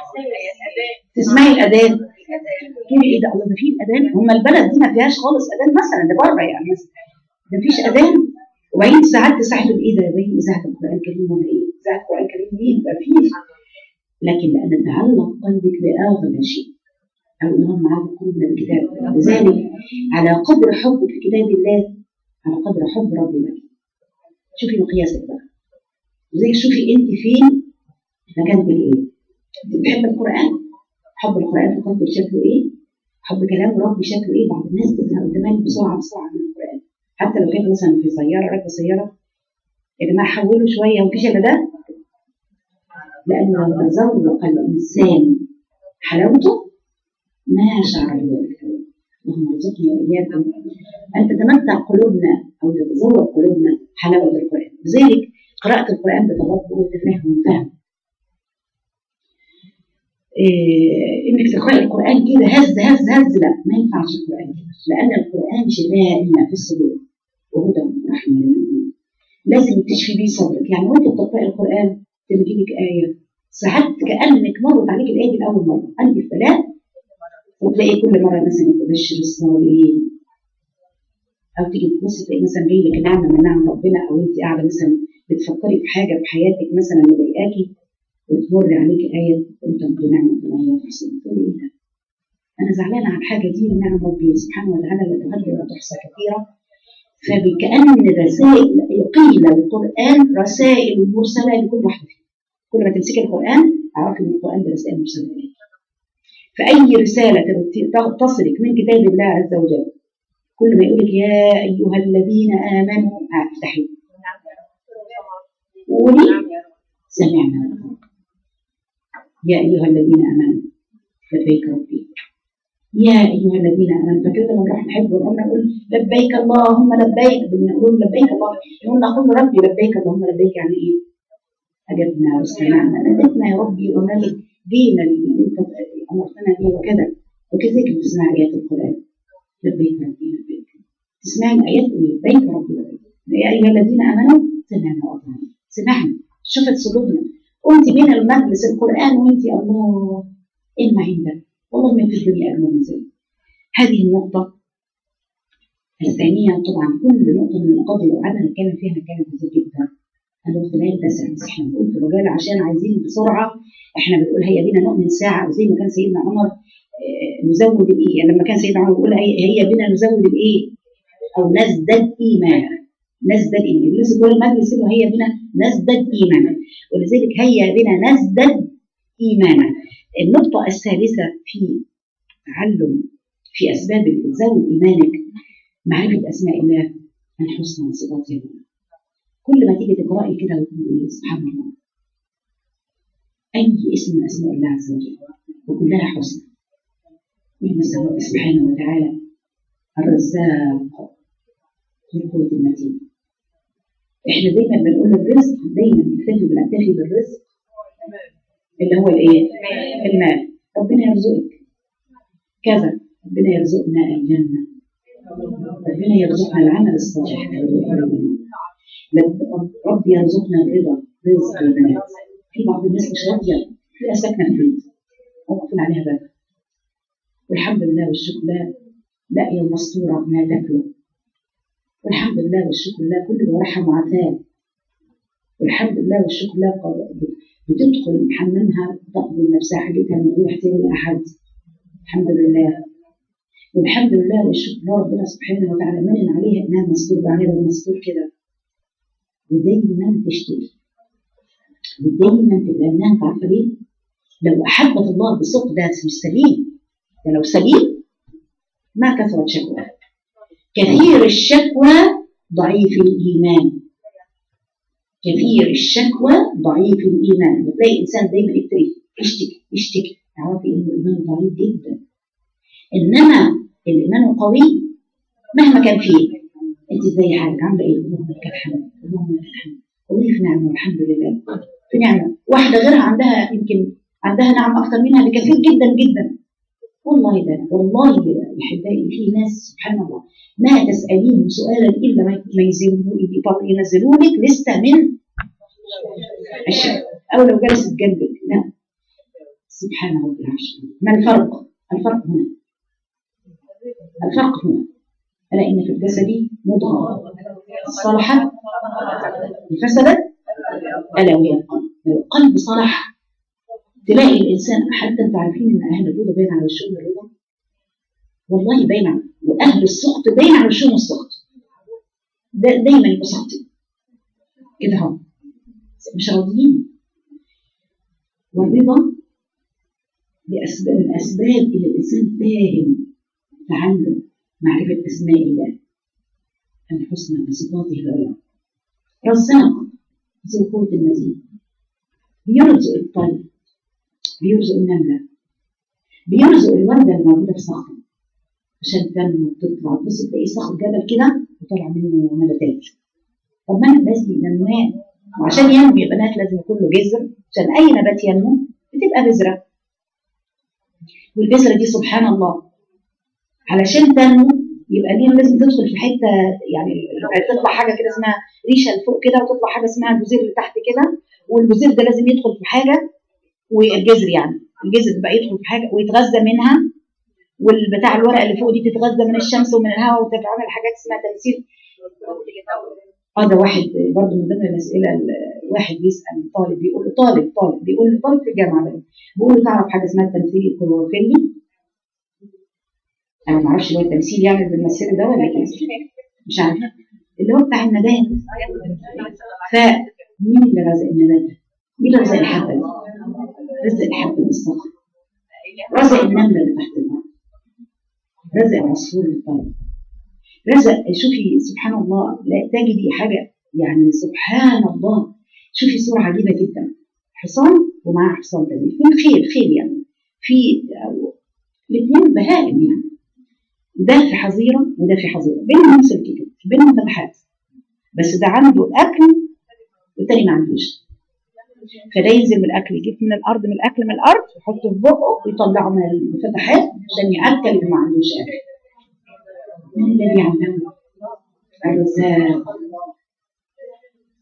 تسمعي الاذان تقولي ايه ده الله ده في اذان هم البلد دي ما فيهاش خالص اذان مثلا ده بره يعني مثلا ما فيش اذان وبعدين ساعات تستحلوا ايه ده باين اذاعه القران الكريم ولا ايه؟ اذاعه القران الكريم دي يبقى فيه لكن لان تعلق قلبك باغلى شيء أو اللهم عاد قلوبنا بالكتاب لذلك على قدر حبك في كتاب الله على قدر حب ربي لك شوفي مقياسك بقى زي شوفي انت فين مكانتك ايه انت بتحب القرآن حب القرآن في قلبك شكله ايه حب كلام ربي شكله ايه بعض الناس بتزهق وتمل بسرعة بسرعة من القرآن حتى لو كانت مثلا في سيارة راكبة سيارة يا جماعة حولوا شوية ومفيش إلا ده لأن لو تذوق الإنسان حلاوته ما شعر بذلك اللهم ارزقنا واياكم ان تتمتع قلوبنا او تتذوق قلوبنا حلاوه القران لذلك قراءه القران بتدبر وتفهم وفهم إيه انك تقراي القران كده هز هز هز لا ما ينفعش القران كده لان القران شفاء لما في الصدور وهدى ورحمه للمؤمنين لازم تشفي بيه صدرك يعني وانت بتقراي القران تجي لك ايه ساعات كانك مرت عليك الايه دي لاول مره انت في بلاء وتلاقي كل مره مثلا تبشر الصابرين او تيجي تبص تلاقي مثلا جاي لك نعمه من نعم ربنا او انت قاعده مثلا بتفكري في حاجه في حياتك مثلا مضايقاكي وتمر عليك ايه انت بنعمه الله لا تحصى تقولي ايه ده؟ انا زعلانه عن حاجه دي من نعم ربي سبحانه وتعالى لا تغدر ولا تحصى كثيره فبكأن رسائل قيل القرآن رسائل مرسلة لكل واحدة فينا كل ما تمسكي القرآن اعرفي ان القرآن ده رسائل مرسلة إليك فأي رسالة تصلك من كتاب الله عز وجل كل ما يقولك يا أيها الذين آمنوا افتحي قولي سمعنا يا أيها الذين آمنوا لبيك ربي يا أيها الذين آمنوا فكده لما نروح نحب ونقول نقول لبيك اللهم لبيك بنقول لبيك اللهم نقول نقول ربي لبيك اللهم لبيك يعني إيه؟ أجبنا واستمعنا لبيتنا يا ربي ونبي دينا اللي أنت أمرتنا به وكذا وكذلك تسمع آيات القرآن لبيك ربي لبيك تسمعي الآيات لبيك ربي لبيك يا ايها الذين امنوا سمعنا واطعنا سمعنا شفت صدورنا قمت بين المجلس القران وانت الله ان عندك والله ما في الدنيا اجمل من ذلك هذه النقطه الثانيه طبعا كل نقطه من النقاط اللي قعدنا نتكلم فيها نتكلم كتير جدا الوقت لا يتسع بس احنا بنقول في الرجال عشان عايزين بسرعه احنا بنقول هي بينا نؤمن ساعه وزي ما كان سيدنا عمر آه، نزود الايه يعني لما كان سيدنا عمر بيقول هي هي بنا نزود الايه او نزداد ايمانا نزداد ايمانا لسه جوه المجلس يقول هي بنا نزداد ايمانا ولذلك هيا بنا نزداد ايمانا النقطه الثالثه في تعلم في اسباب زود ايمانك معرفه اسماء الله الحسنى وصفاته كل ما تيجي تقرأي كده وتقولي سبحان الله أي اسم من أسماء الله عز وجل وكلها حسنى مثل رب سبحانه وتعالى الرزاق ذو القوة المتين احنا دايما بنقول الرزق دايما نكتفي بنكتفي بالرزق اللي هو الايه؟ المال ربنا يرزقك كذا ربنا يرزقنا الجنة ربنا يرزقنا العمل الصالح رب يرزقنا الرضا رزق البنات في بعض الناس مش راضيه تلاقيها ساكنه في البيت ومقفول عليها باب والحمد لله والشكر لله لاقيه مستوره ما تاكله والحمد لله والشكر لله كل اللي وراها معافاه والحمد لله والشكر لله بتدخل محممها تقضي نفسها حاجتها من غير احتياج لاحد الحمد لله والحمد لله والشكر لله ربنا سبحانه وتعالى منن عليها انها مستور عليها المستور كده ودايما تشتكي ودايما تبقى انها عارفه ليه؟ لو احبت الله بصدق ده مش سليم ده لو سليم ما كثرت شكوى كثير الشكوى ضعيف الايمان كثير الشكوى ضعيف الايمان بتلاقي انسان دايما يشتكي يشتكي يشتكي تعرفي ان الايمان ضعيف جدا انما الايمان قوي مهما كان فيه انت ازاي حالك عامله ايه؟ اللهم لك الحمد اللهم لك الحمد والله في نعمه والحمد لله في نعمه واحده غيرها عندها يمكن عندها نعم اكثر منها بكثير جدا جدا والله ده والله يا احبائي في ناس سبحان الله ما تساليهم سؤالا الا ما ينزلوا لك لسته من الشيء او لو جلست جنبك لا سبحان ربي العرش ما الفرق؟ الفرق هنا الفرق هنا ألا إن في الجسد مضغة صلحت فسدت ألا وهي القلب لو القلب صلح تلاقي الإنسان حتى أنت عارفين إن أهل الرضا باين على وشهم الرضا والله باين على وأهل السخط باين على وشهم السخط دا دايما يبقوا ساخطين كده هم مش راضيين والرضا بأسباب من الأسباب اللي الإنسان فاهم تعلم معرفة أسماء الله الحسنى وصفاته العلى رزاق ذو قوة المتين بيرزق الطير بيرزق النملة بيرزق الوردة الموجودة في صخر عشان تنمو وتطلع تبص تلاقي صخر جبل كده وطلع منه نباتات طب ما النبات دي نموان وعشان ينمو يا بنات لازم يكون له جذر عشان أي نبات ينمو بتبقى بذرة والبذرة دي سبحان الله علشان تنمو يبقى دي لازم تدخل في حته يعني تطلع حاجه كده اسمها ريشه لفوق كده وتطلع حاجه اسمها الجزير اللي تحت كده والجزير ده لازم يدخل في حاجه والجذر يعني الجذر بقى يدخل في حاجه ويتغذى منها والبتاع الورقه اللي فوق دي تتغذى من الشمس ومن الهواء وتتعمل حاجات اسمها تمثيل اه ده واحد برضه من ضمن الاسئله واحد بيسال طالب بيقول له طالب طالب بيقول له طالب في الجامعه بقى بيقول له تعرف حاجه اسمها التمثيل الكلوروفيلي انا ما اعرفش هو التمثيل يعني بنمثله ده ولا ايه مش عارفه اللي هو بتاع النبات فمين اللي رزق النبات ده؟ مين اللي رزق الحبه دي؟ رزق الحبه من الصخر رزق النمله اللي تحت الارض رزق العصفور اللي طاير رزق شوفي سبحان الله لا تجدي حاجه يعني سبحان الله شوفي صوره عجيبه جدا حصان ومعاه حصان تاني الاثنين خيل خيل يعني في الاثنين بهائم يعني ده في حظيره وده في حظيره بينهم سلك كده بينهم فتحات بس ده عنده اكل والتاني ما عندوش فده ينزل من الاكل يجيب من الارض من الاكل من الارض يحطه في بقه ويطلعه من الفتحات عشان ياكل اللي ما عندوش اكل من الذي علمه الرزاق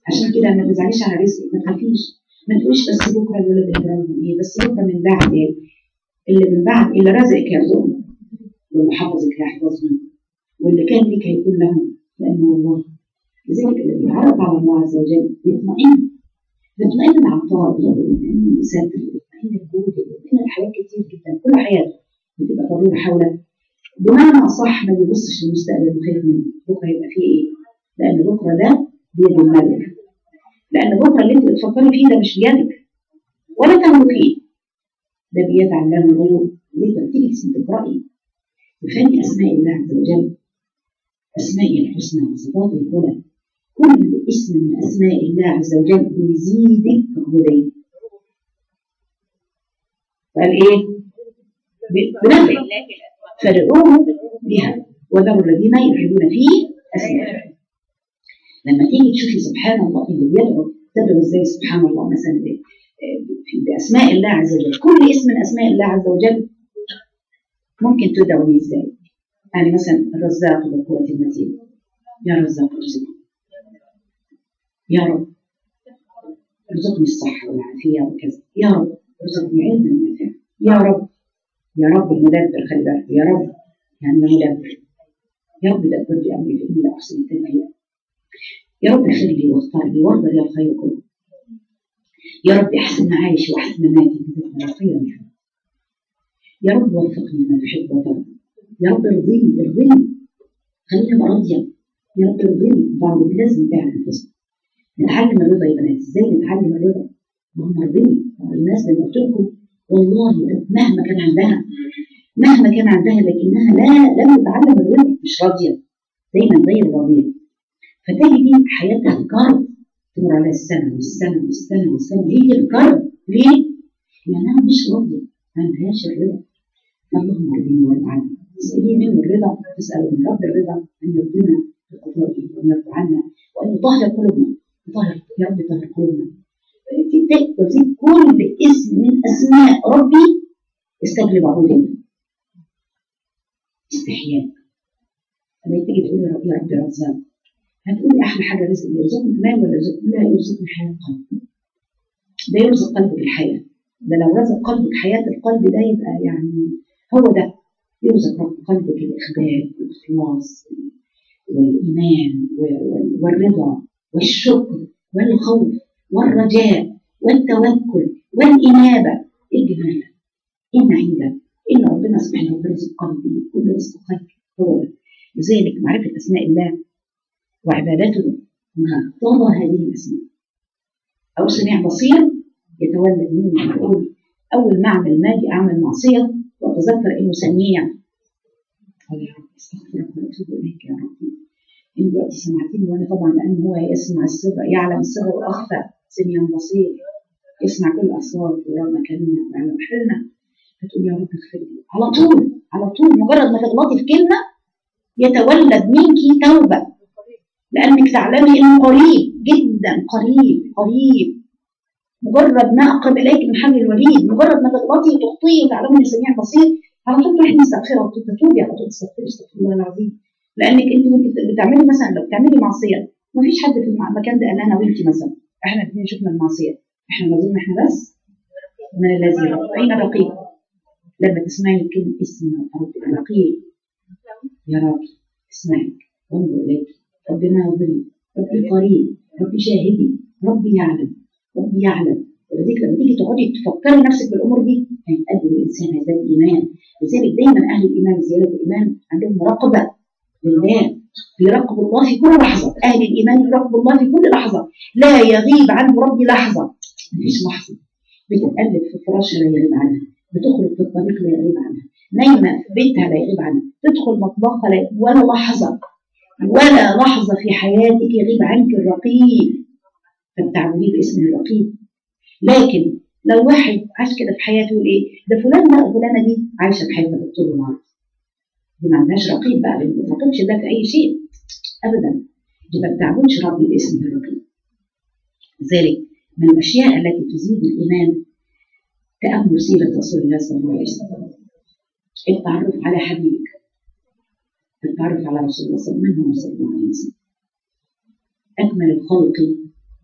عشان كده ما تزعليش على رزقك ما تخافيش ما تقوليش بس بكره الولد هيجرالهم ايه بس بكره من بعد ايه اللي من بعد اللي رزقك يرزقهم واللي حفظك هيحفظهم واللي كان لك هيكون لهم لانه الله لذلك اللي بيتعرف على الله عز وجل يطمئن يطمئن العطاء يطمئن الستر يطمئن الجود يطمئن الحياه كتير جدا كل حياته بتبقى تدور حول بمعنى اصح ما بيبصش للمستقبل وخايف منه بكره هيبقى فيه ايه؟ لان بكره ده بيد الملك لان بكره اللي انت بتفكري فيه ده مش بيدك ولا تملكيه ده بيد علام الغيوب ليه لما تيجي تقراي تفهمي اسماء الله عز وجل اسمائه الحسنى وصفاته العلى كل اسم من اسماء الله عز وجل بيزيدك هدى قال ايه؟ بنفع لله الأسماء فادعوه بها وذروا الذين يلحدون في اسمائه لما تيجي تشوفي سبحان الله اللي بيدعو تدعو ازاي سبحان الله مثلا ب- في- باسماء الله عز وجل كل اسم من اسماء الله عز وجل ممكن تدعو به ازاي يعني مثلا الرزاق ذو القوة المتين يا رزاق ارزقني يا رب ارزقني الصحة والعافية وكذا يا رب ارزقني علما نافعا يا رب يا رب المدبر خلي بالك يا رب يعني يا مدبر يا رب دبر لي امري فاني لا احسن التدبير يا رب اغفر لي واختار لي وارضى لي الخير كله يا رب احسن معايشي واحسن مماتي جزاك الله خيرا يا رب يا رب وفقني لما تحب وترضى يا رب ارضيني ارضيني خليني ابقى راضيه يا رب ارضيني بعض لازم تعمل انفسنا نتعلم الرضا يا بنات ازاي نتعلم الرضا اللهم ارضيني الناس اللي قلت لكم والله مهما كان عندها مهما كان عندها لكنها لا لم تتعلم الرضا مش راضيه دايما غير راضيه فتجدي حياتها كرب تمر على السنه والسنه والسنه والسنه هي الكرب ليه؟ لانها مش راضيه ما عندهاش الرضا فاللهم ارضيني وارض عني تسالي منه الرضا تسال من رب الرضا ان يرضينا بقضائه وان يرضى عنا وان يطهر قلوبنا يطهر يا رب طهر قلوبنا وزيد كل اسم من اسماء ربي استجلب عبوديه استحياء لما تيجي تقول يا رب يا رب يا رزاق هتقولي احلى حاجه رزق يرزقني مال ولا يرزق لا يرزقني حياه القلب ده يرزق قلبك الحياه ده لو رزق قلبك حياه القلب ده يبقى يعني هو ده يرزق رب قلبك الاخبات والاخلاص والايمان و- و- والرضا والشكر والخوف والرجاء والتوكل والانابه الجمال ان عندك ان ربنا سبحانه وتعالى رزق قلبي كل رزق قلبي هو ده لذلك معرفه اسماء الله وعبادته مقتضى هذه الاسماء او سميع بصير يتولد مني ان اقول اول ما اعمل ما اجي اعمل معصيه واتذكر انه سميع قال يا رب استغفرك واتوب اليك يا رب ان دلوقتي سمعتني وانا طبعا لان هو يسمع السر يعلم السر واخفى سميع بصير يسمع كل الاصوات ويرى مكاننا ويعلم حالنا فتقول يا رب اغفر لي على طول على طول مجرد ما تغلطي في كلمه يتولد منك توبه لانك تعلمي انه قريب جدا قريب قريب مجرد ما اقرب اليك من حبل الوريد مجرد ما تغلطي وتخطئي وتعلمي انه سميع بصير على طول تروحي مستغفره وتتوبي على طول تستغفري استغفر الله العظيم لانك انت وانت بتعملي مثلا لو بتعملي معصيه ما فيش حد في المكان ده الا انا وانت مثلا احنا الاثنين شفنا المعصيه احنا نظن احنا بس من الذي رب اين الرقيب لما تسمعي كلمه اسم رب الرقيب يا رب اسمعك وانظر اليك ربي ناظري ربي قريب ربي شاهدي ربي يعلم ربي يعلم ولذلك لما تيجي تقعدي تفكري نفسك بالامور دي هيتقدم الانسان هيزداد ايمان لذلك دايما اهل الايمان زياده الايمان عندهم مراقبه لله بيراقبوا الله في كل لحظه اهل الايمان يراقبوا الله في كل لحظه لا يغيب عنه ربي لحظه مفيش لحظه بتتقلب في فراشها لا يغيب عنها بتخرج في الطريق لا يغيب عنها نايمه في بيتها لا يغيب عنها تدخل مطبخها لا ولا لحظه ولا لحظه في حياتك يغيب عنك الرقيب فبتعبديه باسم الرقيب لكن لو واحد عاش كده في حياته يقول ايه ده فلان ده فلانه دي عايشه بحياتها بالطول والعرض دي ما عندهاش رقيب بقى ما بتراقبش ده في اي شيء ابدا دي ما بتعبدش ربي باسم الرقيب لذلك من الاشياء التي تزيد الايمان تامل سيره رسول الله صلى الله عليه وسلم التعرف على حبيبك التعرف على رسول الله صلى الله عليه وسلم اكمل الخلق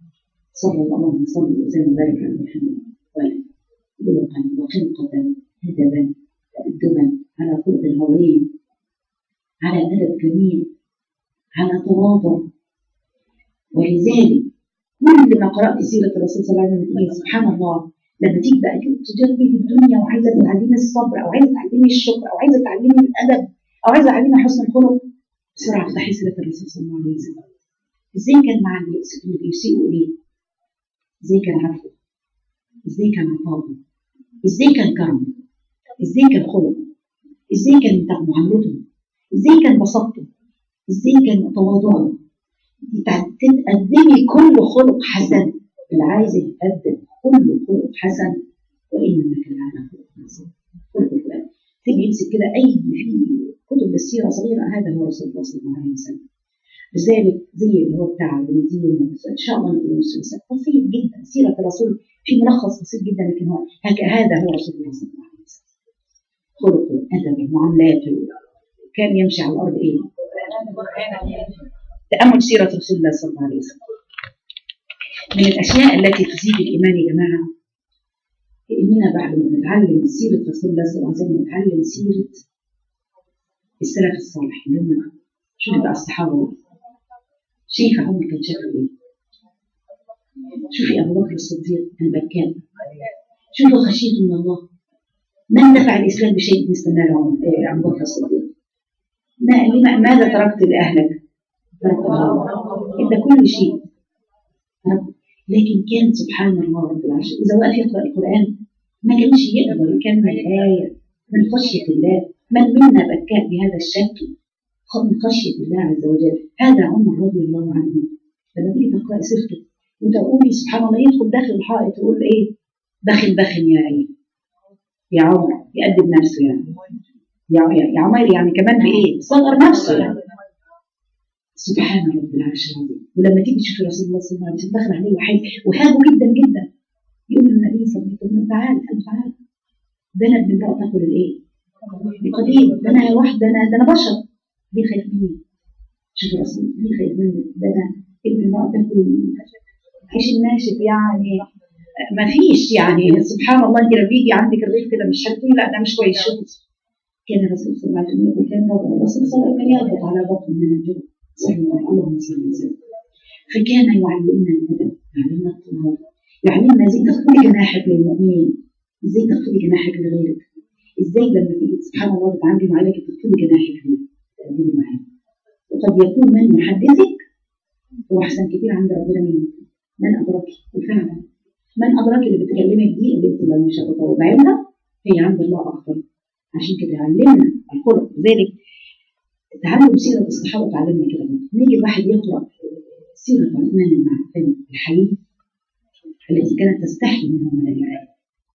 صلى الله عليه وسلم وسلم وبارك على محمد وعلى خلقا وخلقة هدبا تأدبا على خلق عظيم على أدب جميل على تواضع ولذلك كل ما قرأت سيرة الرسول صلى الله عليه وسلم سبحان الله لما تيجي بقى تجربي في الدنيا وعايزة تعلمي الصبر أو عايزة تعلمي الشكر أو عايزة تعلمي الأدب أو عايزة تعلمي حسن الخلق بسرعة افتحي سيرة الرسول صلى الله عليه وسلم ازاي كان مع اللي بيسيئوا إليه ازاي كان عفو ازاي كان عطاء ازاي كان كرم ازاي كان خلق ازاي كان معاملته ازاي كان بساطته ازاي كان تواضعه تقدمي كل خلق حسن اللي عايز يتقدم كل خلق حسن وانك لعلى خلق حسن خلق القران تيجي يمسك كده اي في كتب السيره صغيره هذا هو رسول الله صلى الله عليه وسلم لذلك زي اللي هو بتاع بنتين ان شاء الله نقول مسلسل بسيط جدا سيره الرسول في ملخص بسيط جدا لكن هو هذا هو رسول الله صلى الله عليه وسلم خلقه ادبه معاملاته كان يمشي على الارض ايه؟ تامل سيره رسول الله صلى الله عليه وسلم من الاشياء التي تزيد الايمان يا جماعه اننا بعد ما نتعلم سيره رسول الله صلى الله عليه وسلم نتعلم سيره السلف الصالح اللي هم شوف بقى الصحابه شايفه عمر كان شكله ايه شوفي ابو بكر الصديق البكاء شوفوا خشيته من الله من دفع الاسلام بشيء مثل ما ابو بكر الصديق ما لما ماذا تركت لاهلك؟ تركت الله انت كل شيء لكن كان سبحان الله رب العالمين اذا وقف يقرا القران ما كانش يقدر يكمل ايه من خشيه الله من منا بكاء بهذا الشكل من خشيه الله عز وجل هذا عمر رضي الله عنه لما تيجي تقرا سيرته وتقولي سبحان الله يدخل داخل الحائط يقول ايه بخل بخل يا عين يا عمر يأدب نفسه يعني يا يا عمر يعني كمان بايه صغر نفسه يعني سبحان رب العرش العظيم ولما تيجي تشوفي رسول الله صلى الله عليه وسلم دخل عليه وحي وحابه جدا جدا يقول للنبي صلى الله عليه وسلم تعال قال تعال ده انا ابن امراه تاكل الايه؟ بقديم ده انا واحده انا ده انا بشر ليه خايف مني؟ شوف الرسول ليه خايف مني؟ ده انا ابن امراه تاكل العيش الناشف يعني ما فيش يعني سبحان الله انت لو بيجي عندك الريح كده مش هتقولي لا ده مش كويس شوف كان الرسول صلى الله عليه وسلم يقول كان الرسول صلى الله عليه وسلم كان يضغط على بطن من الجوع صلى الله عليه وسلم فكان يعلمنا الادب يعلمنا التواضع يعلمنا ازاي تخفضي جناحك للمؤمنين ازاي تخفضي جناحك لغيرك ازاي لما تيجي سبحان الله تتعاملي مع عيالك تخفضي جناحك ليه تقدمي معاه وقد يكون من يحدثك هو احسن كتير عند ربنا منك من ادراك وفعلا من ادراك اللي بتكلمك دي اللي انت لو مش هتتوضعي لها هي عند الله اكتر عشان كده علمنا الخلق لذلك تعلم سيرة الصحابة تعلمنا كده برضه نيجي الواحد يقرأ سيرة عثمان بن عفان الحي التي كانت تستحي منه الملائكة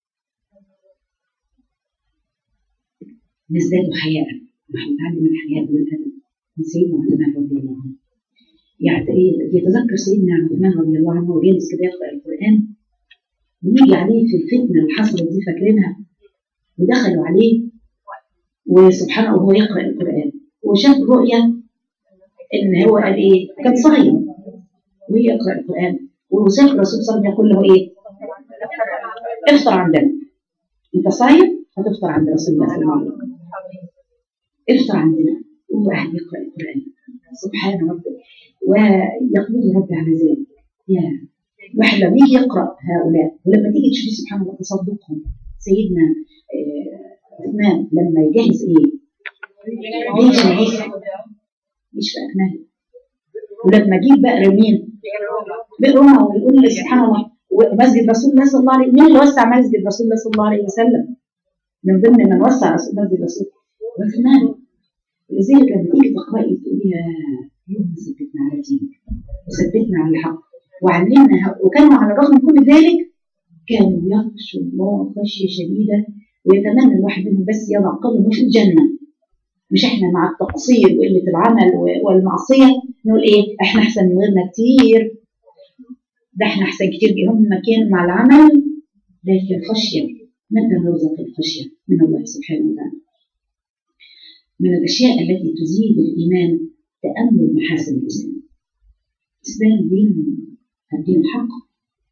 نزداد حياء نحن نتعلم الحياء والأدب من سيدنا عثمان رضي الله عنه يتذكر سيدنا عثمان رضي الله عنه وجالس كده يقرأ القرآن ويجي عليه في الفتنة اللي حصلت دي فاكرينها ودخلوا عليه وسبحان الله وهو يقرأ القرآن وشاف رؤية إن هو قال إيه كان صايم وهي يقرأ القرآن وشاف الرسول صلى الله عليه وسلم يقول له إيه افطر عندنا أنت صايم هتفطر عند رسول الله صلى الله عليه وسلم افطر عندنا وهو قاعد يقرأ القرآن سبحان ربي ويقبض ربي على ذلك يا واحد لما يجي يقرأ هؤلاء ولما تيجي تشوفي سبحان الله تصدقهم سيدنا عثمان آه لما يجهز ايه؟ جيش العسر مش في اكمله ولما جيب بقى مين؟ بئرها ويقول لي سبحان الله مسجد رسول الله صلى الله عليه وسلم مين اللي وسع مسجد رسول الله صلى الله عليه وسلم؟ من ضمن من وسع مسجد رسول عثمان ولذلك لما تيجي تقرأي تقولي يا اللهم ثبتنا على دينك وثبتنا على الحق وعلمنا وكانوا على الرغم من كل ذلك كانوا يخشوا الله خشية شديدة ويتمنى الواحد منهم بس يضع قدمه في الجنة مش احنا مع التقصير وقلة العمل والمعصية نقول ايه احنا احسن من غيرنا كتير ده احنا احسن كتير هم كانوا مع العمل لكن خشية متى نرزق الخشية من الله سبحانه وتعالى من الأشياء التي تزيد الإيمان تأمل محاسن الإسلام الإسلام دين الدين الحق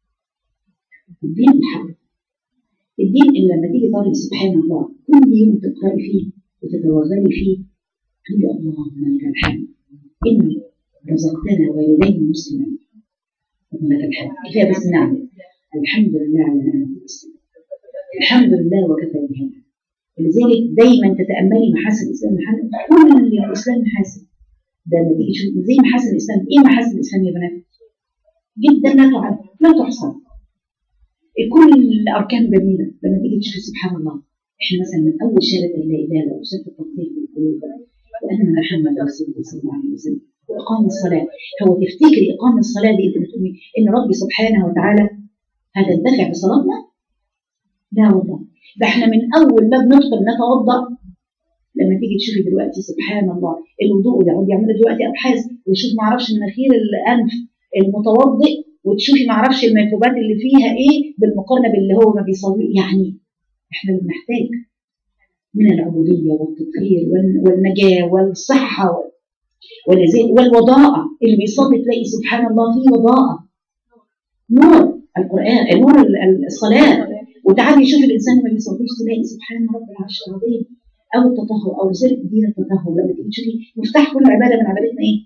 الدين الحق الدين اللي لما تيجي طالب سبحان الله كل يوم تقرأي فيه وتتوغلي فيه تقولي اللهم لك الحمد إني رزقتنا والدين مسلمين ولك الحمد كفاية بس نعمل الحمد لله على نعمة الإسلام الحمد لله وكفى بهذا ولذلك دايما تتأملي محاسن الإسلام محاسن كل الإسلام محاسن ده لما تيجي تشوف زي محاسن الإسلام إيه محاسن الإسلام يا بنات؟ جدا لا تعد لا تحصى كل الأركان جميلة لما تيجي تشوف سبحان الله إحنا مثلا من أول شهادة لا إله إلا الله وشهادة التطهير بالقلوب وأن محمد رسول الله صلى الله عليه وسلم وإقام الصلاة هو تفتكري إقام الصلاة دي أنت بتقولي إن ربي سبحانه وتعالى هتنتفع بصلاتنا؟ لا والله ده احنا من أول ما بندخل نتوضأ لما تيجي تشوفي دلوقتي سبحان الله الوضوء يقعد يعملوا دلوقتي أبحاث ويشوف ما اعرفش مناخير الأنف المتوضئ وتشوفي ما اعرفش الميكروبات اللي فيها إيه بالمقارنة باللي هو ما بيصلي يعني احنا بنحتاج من العبودية والتطهير والنجاة والصحة ولذلك والوضاءة اللي بيصلي تلاقي سبحان الله فيه وضاءة نور القرآن نور الصلاة وتعالي شوف الإنسان ما بيصليش تلاقي سبحان رب العرش العظيم أو التطهر أو رسالة دين التطهر لما تيجي تشوفي مفتاح كل عبادة من عبادتنا إيه؟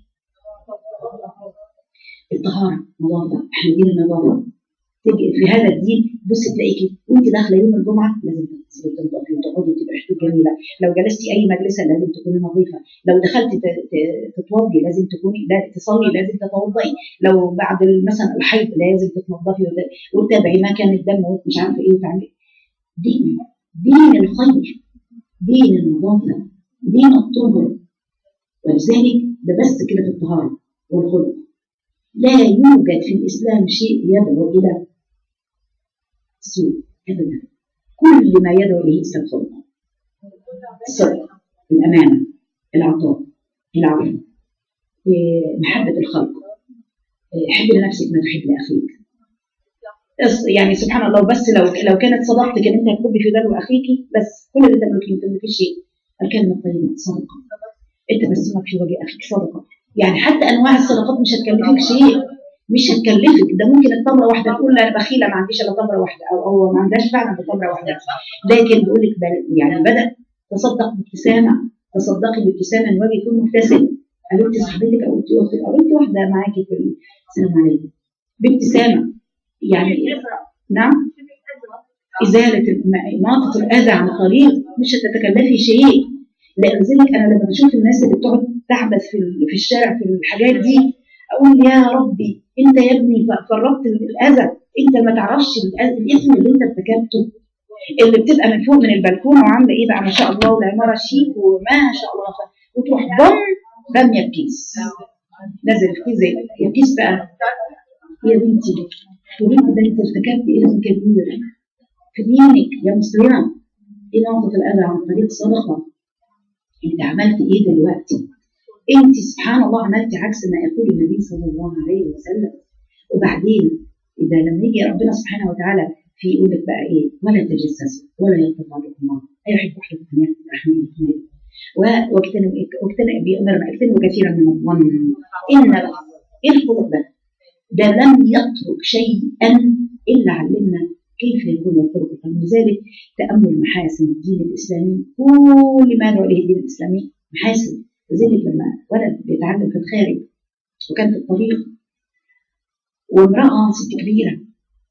الطهارة نظافة احنا دين النظافة تيجي في هذا الدين بص تلاقيكي وانت داخله يوم الجمعه لازم تغسلي وتنضفي وتقعدي وتبقى ريحتك جميله لو جلستي اي مجلسه لازم تكوني نظيفه لو دخلتي تتوضي لازم تكوني لا تصلي لازم تتوضئي لو بعد مثلا الحيض لازم تتنضفي وتتابعي مكان الدم ومش عارفه ايه وتعملي دين دين الخير دين النظافه دين الطهر ولذلك ده بس كده في الطهاره والخلق لا يوجد في الإسلام شيء يدعو إلى سوء أبدا كل ما يدعو إليه الإسلام خلق الصدق الأمانة العطاء العفو محبة الخلق حب لنفسك ما تحب لأخيك يعني سبحان الله بس لو لو كانت صدقتك ان انت هتحبي في دلو اخيك بس كل اللي تملكيه ما تملكيش شيء الكلمه الطيبه صدقه انت بسمك في وجه اخيك صدقه يعني حتى انواع الصدقات مش هتكلفك شيء مش هتكلفك ده ممكن التمره واحده تقول لا انا بخيله ما عنديش الا تمره واحده او او ما عندهاش فعلا تمره واحده لكن بيقول لك يعني بدا تصدق بابتسامه تصدقي بابتسامه الوجه يكون مبتسم قالت صاحبتك او قلت اختك او قلت واحده معاكي في السلام عليكم بابتسامه يعني نعم ازاله نقطه الاذى عن طريق مش هتتكلفي شيء لذلك انا لما بشوف الناس اللي بتقعد تعبث في في الشارع في الحاجات دي اقول يا ربي انت يا ابني فرطت الاذى انت ما تعرفش الاسم اللي انت ارتكبته اللي بتبقى من فوق من البلكونه وعامله ايه بقى ما شاء الله والعماره شيك وما شاء الله وتروح ضم رميه الكيس نزل الكيس زي الكيس بقى يا بنتي يا بنتي ده انت ارتكبت ايه كبير في دينك يا مسلمه ايه نقطه الاذى عن طريق صدقه انت عملت ايه دلوقتي انت سبحان الله عملتي عكس ما يقول النبي صلى الله عليه وسلم وبعدين اذا لما يجي ربنا سبحانه وتعالى في يقول لك بقى ايه ولا تجسسوا ولا يغضب بعضكم بعض اي يحب احدكم ان يكتب رحمه اثنين واجتنبوا اجتنبوا بامر اجتنبوا كثيرا من الظن ان ايه الخلق ده؟ ده لم يترك شيئا الا علمنا كيف يكون الخلق فلذلك تامل محاسن الدين الاسلامي كل ما يدعو اليه الدين الاسلامي محاسن لذلك لما ولد بيتعلم في الخارج وكان في الطريق وامرأة ست كبيرة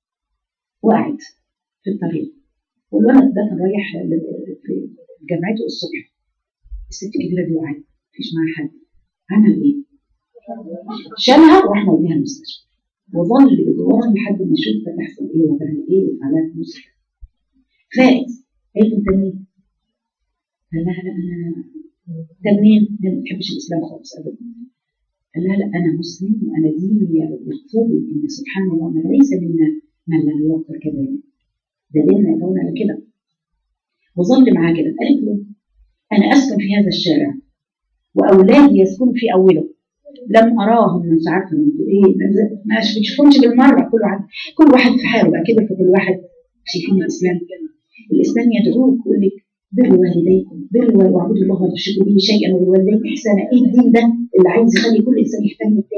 وقعت في الطريق والولد ده كان رايح في جامعته الصبح الست الكبيرة دي وقعت مفيش معاها حد عمل ايه؟ شالها وراح موديها المستشفى وظل بجوارها لحد ما يشوف هتحصل ايه وهتعمل ايه وفعلها في مصر فائت قالت انت مين؟ قال لها لا انا انت منين؟ هي ما بتحبش الاسلام خالص ابدا قال لها لا انا مسلم وانا ديني يقتضي ان سبحان الله ما ليس منا من لم يوقر كذلك ده ديننا يدعونا على كده وظل معاه كده قالت له انا اسكن في هذا الشارع واولادي يسكنوا في اوله لم اراهم من ساعات من ايه ما بتشوفهمش بالمره كل واحد كل واحد في حاله بقى كده فكل واحد شايفين الاسلام الاسلام يدعوك يقول لك بروا والديكم بروا واعبدوا الله ولا تشركوا به شيئا وبالوالدين احسانا ايه الدين ده اللي عايز يخلي كل انسان يهتم بالتاني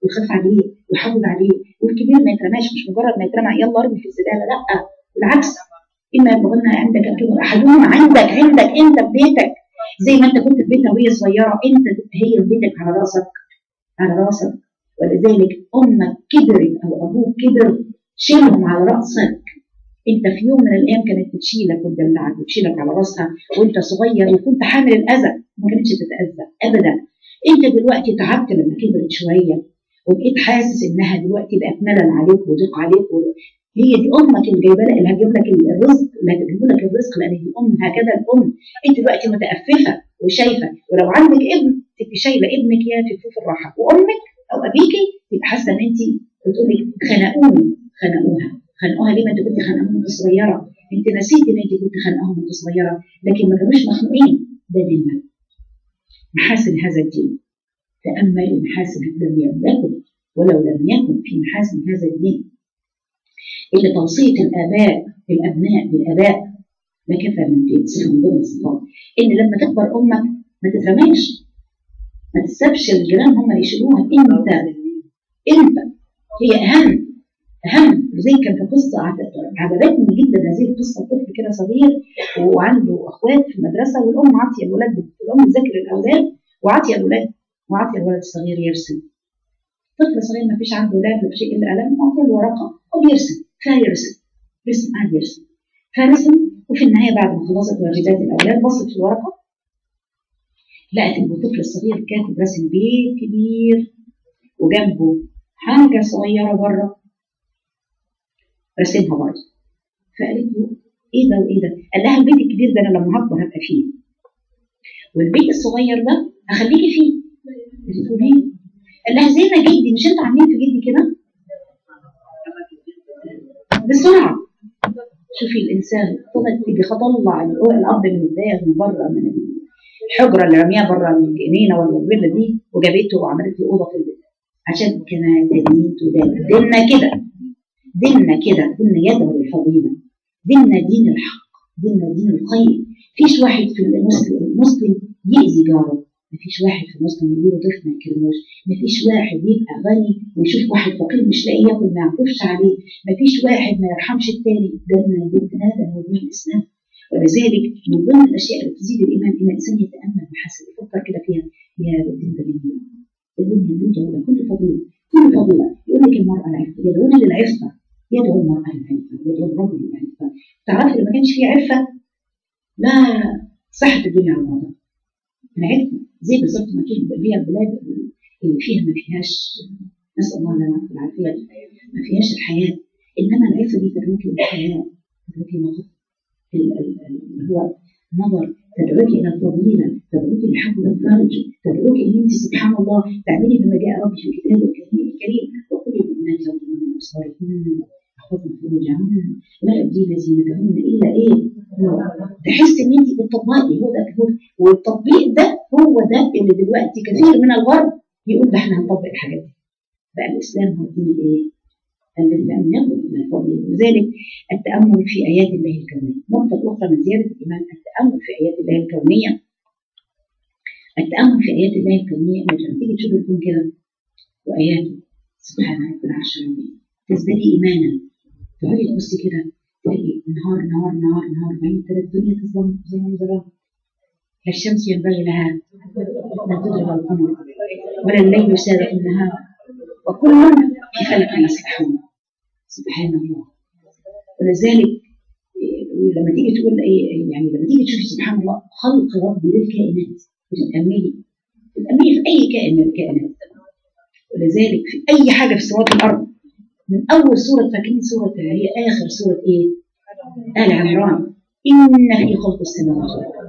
ويخاف عليه ويحافظ عليه والكبير ما يترماش مش مجرد ما يترمى يلا ارمي في الزباله لا بالعكس اما يبلغن عندك الكبر احدهم عندك عندك انت في بيتك زي ما انت كنت في بيتها وهي صغيره انت هي في بيتك على راسك على راسك ولذلك امك كبرت او ابوك كبر شيلهم على راسك انت في يوم من الايام كانت بتشيلك وتدلعك وتشيلك على راسها وانت صغير وكنت حامل الاذى ما كانتش تتاذى ابدا انت دلوقتي تعبت لما كبرت شويه وبقيت حاسس انها دلوقتي بقت ملل عليك وضيق عليك و... هي دي امك اللي جايبه لك اللي هتجيب لك الرزق اللي هتجيب لك الرزق لان دي الام هكذا الام انت دلوقتي متأففة وشايفه ولو عندك ابن تبقي شايله ابنك يا في كفوف الراحه وامك او ابيكي تبقى حاسه ان انت بتقول لك خنقوني خنقوها خنقوها ليه ما انت كنت خانقاها وانت صغيره انت نسيتي ان انت كنت خانقاها وانت صغيره لكن ما كانوش مخنوقين ده ديننا محاسن هذا الدين تامل محاسن لم يكن ولو لم يكن في محاسن هذا الدين إلا توصية الآباء الأبناء بالآباء لكفى من دين صفة من ضمن الصفات إن لما تكبر أمك ما تترماش ما تسيبش الجيران هم اللي يشيلوها أنت أنت هي أهم أهم زي كان في قصة عجبتني جدا هذه القصة طفل كده صغير وعنده أخوات في المدرسة والأم عاطية الولاد الأم تذاكر الأولاد وعاطية الولاد وعاطية الولد الصغير يرسم طفل صغير ما فيش عنده لا في شيء الا قلم او ورقه وبيرسم فيرسم يرسم قاعد يرسم فرسم وفي النهايه بعد ما خلصت واجبات الاولاد بصت في الورقه لقت ان الطفل الصغير كاتب رسم بيت كبير وجنبه حاجه صغيره بره رسمها برضه فقالت له ايه ده وايه ده؟ قال لها البيت الكبير ده انا لما هكبر هبقى فيه والبيت الصغير ده هخليكي فيه قالت له ليه؟ قال لها زينا جدي مش انتوا عاملين في جدي كده بسرعه شوفي الانسان طلعت تيجي خطلع الاب من الداخل من بره من الحجره اللي رميها بره الجنينه ولا الفيلا دي وجابته وعملت له اوضه في البيت عشان كان دينيته ده ديننا كده ديننا كده ديننا يدعو للفضيله ديننا دين الحق ديننا دين الخير فيش واحد في المسلم المسلم يأذي جاره مفيش واحد في المسلم يجيله ضيف ما يكرموش مفيش واحد يبقى غني ويشوف واحد فقير مش لاقي ياكل ما يعطفش عليه مفيش واحد ما يرحمش التاني ده من دين هذا هو دين الاسلام ولذلك من ضمن الاشياء اللي تزيد الايمان ان الانسان يتامل ويحسن يفكر كده فيها يا الدين ده جميل الدين يدعو لكل فضيله كل فضيله يقول لك المراه العفه يدعون للعفه يدعو المراه للعفه يدعو الرجل للعفه تعرفي لما كانش فيه عفه لا صحت الدنيا على بعضها العفه زي بالظبط ما كان فيها البلاد اللي فيها ما فيهاش نسال الله لنا العافيه ما فيهاش الحياه انما العفه دي تدعوك للحياه تدعوك للنظر اللي هو نظر تدعوك الى الفضيله تدعوك لحفظ الفرج تدعوك ان انت سبحان الله تعملي بما جاء ربي في كتابه الكريم وقل للمؤمنات يغضبن من ابصارهن احفظن فروجهن ولا يبدين زينتهن الا ايه؟ تحس ان انت بتطبقي هو ده هو والتطبيق ده هو ده اللي دلوقتي كثير من الغرب يقول ده احنا هنطبق الحاجات دي بقى الاسلام هو الدين الايه؟ الذي لم يضرب من الفضل لذلك التامل في ايات الله الكونيه نقطه اخرى من زياده الايمان التامل في ايات الله الكونيه التامل في ايات الله الكونيه لما تيجي تشوف الكون كده واياته سبحان رب العرش العظيم تزدادي ايمانا تقعدي تبصي كده تلاقي نهار نهار نهار نهار بعدين تلاقي الدنيا تظلم ظلام ظلام لا الشمس ينبغي لها لا تضرب القمر ولا الليل يسابق النهار وكل في فلك يسبحون سبحان الله ولذلك لما تيجي تقول ايه يعني لما تيجي تشوفي سبحان الله خلق ربي للكائنات وتتاملي تتاملي في اي كائن من الكائنات ولذلك في اي حاجه في سماوات الارض من اول سوره فاكرين سوره هي اخر سوره ايه؟ ال عمران ان في خلق السماوات والارض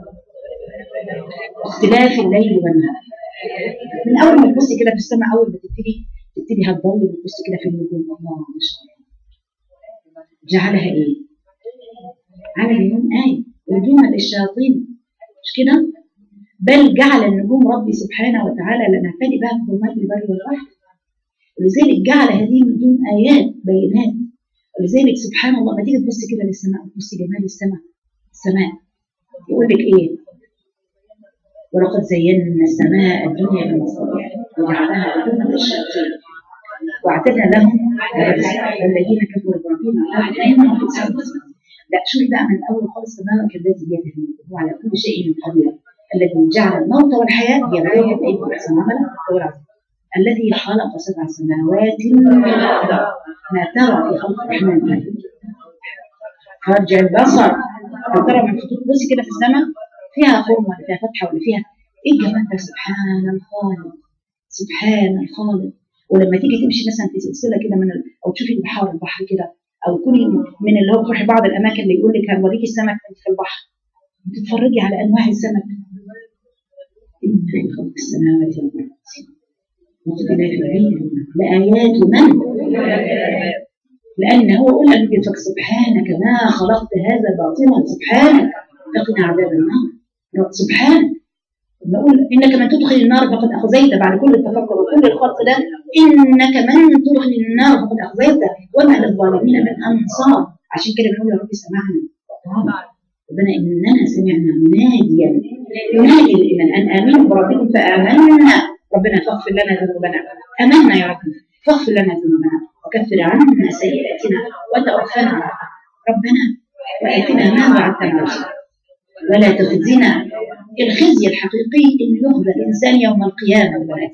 واختلاف الليل والنهار من اول ما تبصي كده في السماء اول ما تبتدي تبتدي هتضل وتبصي كده في النجوم الله ما شاء الله جعلها ايه؟ على النجوم آية رجوما للشياطين مش كده؟ بل جعل النجوم ربي سبحانه وتعالى لنهتدي بها في ظلمات البر والبحر ولذلك جعل هذه النجوم آيات بينات ولذلك سبحان الله ما تيجي تبصي كده للسماء وتبصي جمال السماء السماء يقول لك ايه؟ ولقد زينا السماء الدنيا بمصابيح وجعلها رجوما للشياطين واعتدنا لهم الذين كفروا ابراهيم على لا شوفي بقى من الاول خالص تبارك الذي بيده الملك هو على كل شيء قدير الذي جعل الموت والحياه يبلوكم ايكم احسن عملا هو العزيز الذي خلق سبع سماوات ما ترى في خلق الرحمن من تغيير. فرجع البصر لو ترى من خطوط بصي كده في السماء فيها خرم ولا فيها فتحه ولا فيها ايه الجمال ده سبحان الخالق سبحان الخالق ولما تيجي تمشي مثلا في سلسله كده من ال... او تشوفي البحار البحر كده او تكوني من اللي هو تروحي بعض الاماكن اللي يقول لك هنوريكي السمك وانت في البحر تتفرجي على انواع السمك ان في خلق السماوات والارض واختلاف الليل لآيات من لأن هو قول لك سبحانك ما خلقت هذا باطلا سبحانك فقنا عذاب النار رب سبحانك نقول انك من تدخل النار فقد اخزيت بعد كل التفكر وكل الخلق ده انك من تدخل النار فقد اخزيت وما للظالمين من انصار عشان كده بنقول يا رب سمعنا وطاعنا ربنا اننا سمعنا مناديا ينادي لمن ان امنوا بربكم فامنا ربنا فاغفر لنا ذنوبنا امنا يا رب فاغفر لنا ذنوبنا وكفر عنا سيئاتنا وتوفنا على ربنا واتنا ما وعدتنا رسلك ولا تخزنا الخزي الحقيقي ان يخزى الانسان يوم القيامه ولا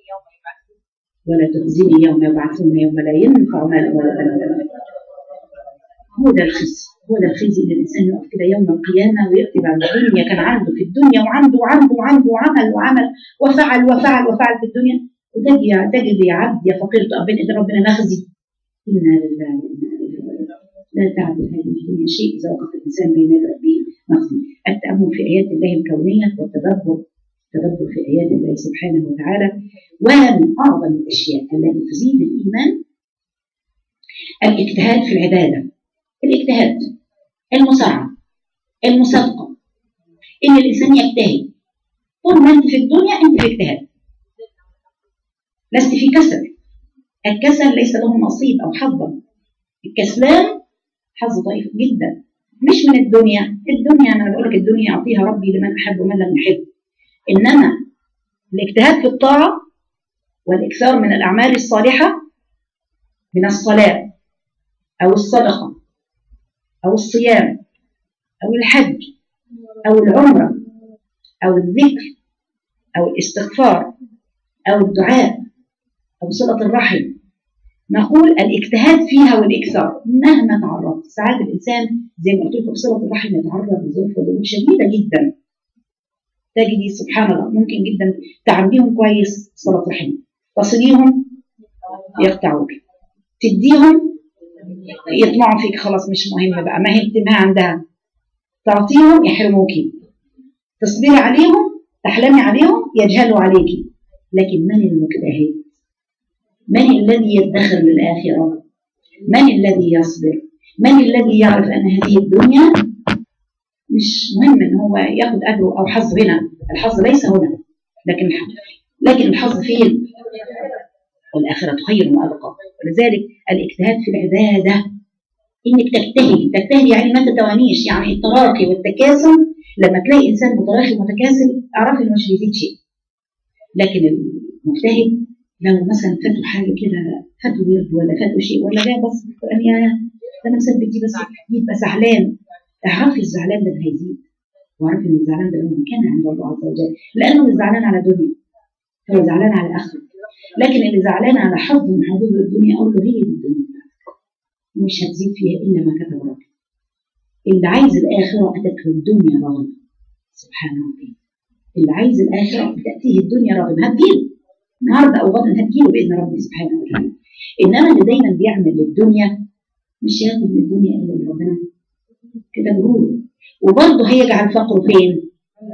ولا تخزني يوم يبعثون يوم لا ينفع مال ولا بنون هو ده الخزي هو ده الخزي ان الانسان يقف كده يوم القيامه وياتي بعد الدنيا كان عنده في الدنيا وعنده وعنده وعنده وعمل وعمل وفعل وفعل وفعل في الدنيا وتجي تجد يا عبد يا فقير تقبل ايد ربنا مخزي انا لله وانا اليه راجعون لا تعدل هذه الدنيا شيء اذا وقف الانسان بين يدي ربه مخزي التامل في ايات الله الكونيه والتدبر التدبر في ايات الله سبحانه وتعالى ومن اعظم الاشياء التي تزيد الايمان الاجتهاد في العباده الاجتهاد المسارعه المسابقه ان الانسان يجتهد طول ما انت في الدنيا انت في اجتهاد لست في كسل الكسل ليس له نصيب او حظا الكسلان حظ ضعيف جدا مش من الدنيا الدنيا انا بقول لك الدنيا يعطيها ربي لمن احب ومن لم يحب انما الاجتهاد في الطاعه والاكثار من الاعمال الصالحه من الصلاه او الصدقه او الصيام او الحج او العمره او الذكر او الاستغفار او الدعاء او صله الرحم نقول الاجتهاد فيها والاكثار مهما تعرض ساعات الانسان زي ما قلت لكم صله الرحم يتعرض لظروف وظروف شديده جدا تجدي سبحان الله ممكن جدا تعامليهم كويس صله رحم تصليهم يقطعوك تديهم يطمعوا فيك خلاص مش مهم بقى ما هي انتباه عندها تعطيهم يحرموكي تصبري عليهم تحلمي عليهم يجهلوا عليكي لكن من المجتهد من الذي يدخر للآخرة من الذي يصبر من الذي يعرف أن هذه الدنيا مش مهم أن هو ياخذ أجره أو حظ هنا الحظ ليس هنا لكن لكن الحظ فين والآخرة خير وأبقى ولذلك الاجتهاد في العبادة إنك تجتهدي تجتهدي يعني ما تتوانيش يعني التراخي والتكاسل لما تلاقي إنسان متراخي ومتكاسل اعرفي إنه مش بيزيد شيء لكن المجتهد لو مثلا فاتوا حاجه كده فاتوا ورد ولا فاتوا شيء ولا جاي بص في القران يا ده انا مثبت دي بس يبقى زعلان اعرفي الزعلان ده هيزيد واعرفي ان الزعلان ده له مكانه عند الله عز وجل لانه مش زعلان على دنيا هو زعلان على اخره لكن اللي زعلان على حظ من حظوظ الدنيا اقول له هي دي الدنيا بتاعتك مش هتزيد فيها الا ما كتب ربي اللي عايز الاخره اتته الدنيا رغبه سبحان ربي اللي عايز الاخره تاتيه الدنيا رغبه هتجيله النهارده او غدا هتجيله باذن ربي سبحانه وتعالى انما اللي دايما بيعمل للدنيا مش هياخد من الدنيا الا اللي ربنا كتبه له وبرضه هيجعل فقره فين؟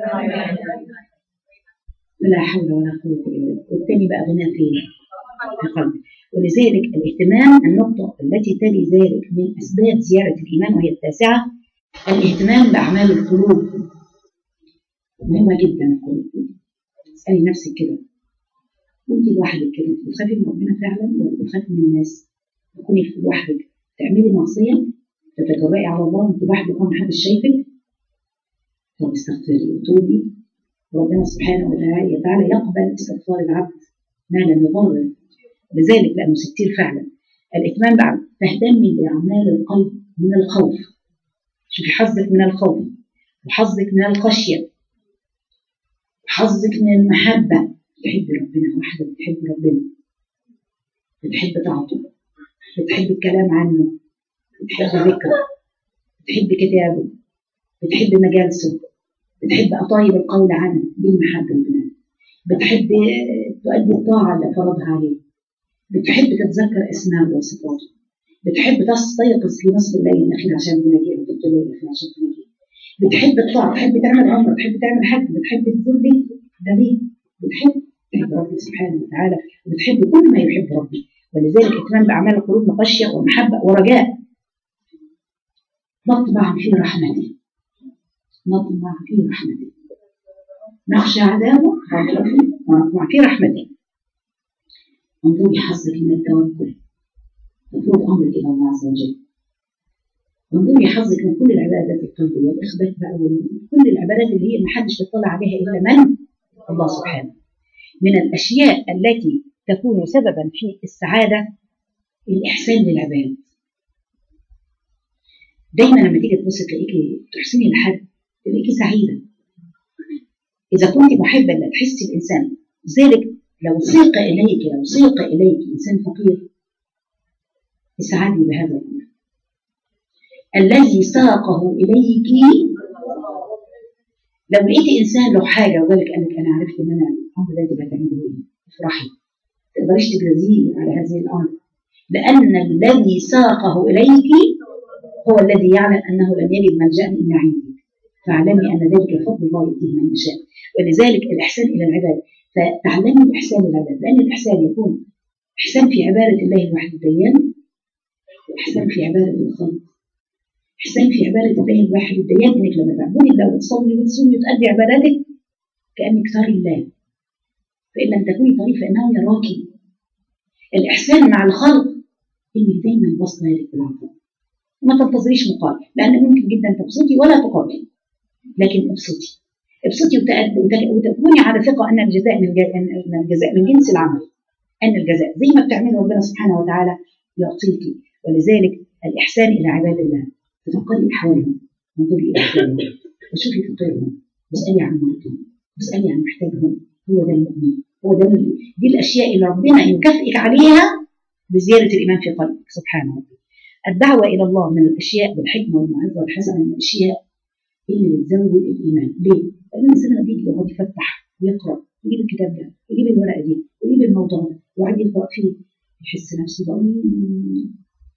ولا حول ولا قوه الا بالله والتاني بقى غناه فين؟ في قلبه ولذلك الاهتمام النقطه التي تلي ذلك من اسباب زياده الايمان وهي التاسعه الاهتمام باعمال القلوب مهمه جدا القلوب اسالي نفسك كده وانت لوحدك كده بتخافي من ربنا فعلا ولا بتخافي من الناس تكوني لوحدك تعملي معصيه تتجرئي على الله وانت لوحدك ومحدش شايفك طب استغفري وتوبي وربنا سبحانه وتعالى يقبل استغفار العبد ما لم يضرر لذلك لانه ستير فعلا الاتمام بعد فاهتمي باعمال القلب من الخوف شوفي حظك من الخوف وحظك من الخشيه وحظك من المحبه بتحبي ربنا واحده بتحب ربنا بتحب طاعته بتحب الكلام عنه بتحب ذكره بتحب كتابه بتحب مجالسه بتحب أطايب القول عنه بالمحبة كمان بتحب تؤدي الطاعة اللي فرضها عليه بتحب تتذكر أسماء وصفاته بتحب تستيقظ في نصف الليل الأخير عشان تناجيه وتبت الليل الأخير عشان تناجيه بتحب الطاعة بتحب تعمل عمرة بتحب تعمل حج بتحب تزور بيت ده ليه؟ بتحب تحب ربي سبحانه وتعالى وبتحب كل ما يحب ربي ولذلك اهتمام بأعمال القلوب مخشية ومحبة ورجاء نطمع في رحمته نطمع في رحمته نخشى عذابه ونطمع في رحمته انظري حظك من التوكل مفروض امرك الى الله عز وجل انظري حظك من كل العبادات القلبيه الاخبات بقى كل العبادات اللي هي ما حدش بيطلع عليها الا من الله سبحانه من الاشياء التي تكون سببا في السعاده الاحسان للعباد دايما لما تيجي تبص تلاقيكي تحسني لحد تلاقيكي سعيده اذا كنت محبه لا تحسي الانسان ذلك لو سيق اليك لو سيق اليك انسان فقير اسعدي بهذا الامر الذي ساقه اليك لو لقيتي انسان له حاجه وقال لك انك انا عرفت ان انا الامر ده تبقى تعمله ايه افرحي ما تقدريش تجازيه على هذه الامر لان الذي ساقه اليك هو الذي يعلم انه لم يجد ملجا الا عندك فاعلمي ان ذلك فضل الله يؤتيه من يشاء ولذلك الاحسان الى العباد فتعلمي الاحسان العباد لان الاحسان يكون احسان في عباده الله الواحد الديان واحسان في عباده الخلق احسان في عباده الله الواحد الديان انك لما تعبدي الله وتصلي وتصومي وتؤدي عباداتك كانك تري الله فان لم تكوني تري فانه يراك الاحسان مع الخلق انك دايما باصه يدك بالعطاء وما تنتظريش مقابل لان ممكن جدا تبسطي ولا تقابلي لكن ابسطي ابسطي وتكوني على ثقه ان الجزاء من ان الجزاء من جنس العمل ان الجزاء زي ما بتعمله ربنا سبحانه وتعالى يعطيك ولذلك الاحسان الى عباد الله تفكري احوالهم وانظري الى احوالهم وشوفي فقيرهم واسالي عن مرضهم واسالي عن محتاجهم هو ده المؤمن هو ده دي الاشياء اللي ربنا يكافئك عليها بزياده الايمان في قلبك سبحانه وتعالى الدعوة إلى الله من الأشياء بالحكمة والموعظة والحسنة من الأشياء اللي بتزود الإيمان، ليه؟ لأن الإنسان لما بيجي يقعد يفتح ويقرأ يجيب الكتاب ده ويجيب الورقة دي ويجيب الموضوع ده ويقعد يقرأ فيه يحس نفسه ضئيل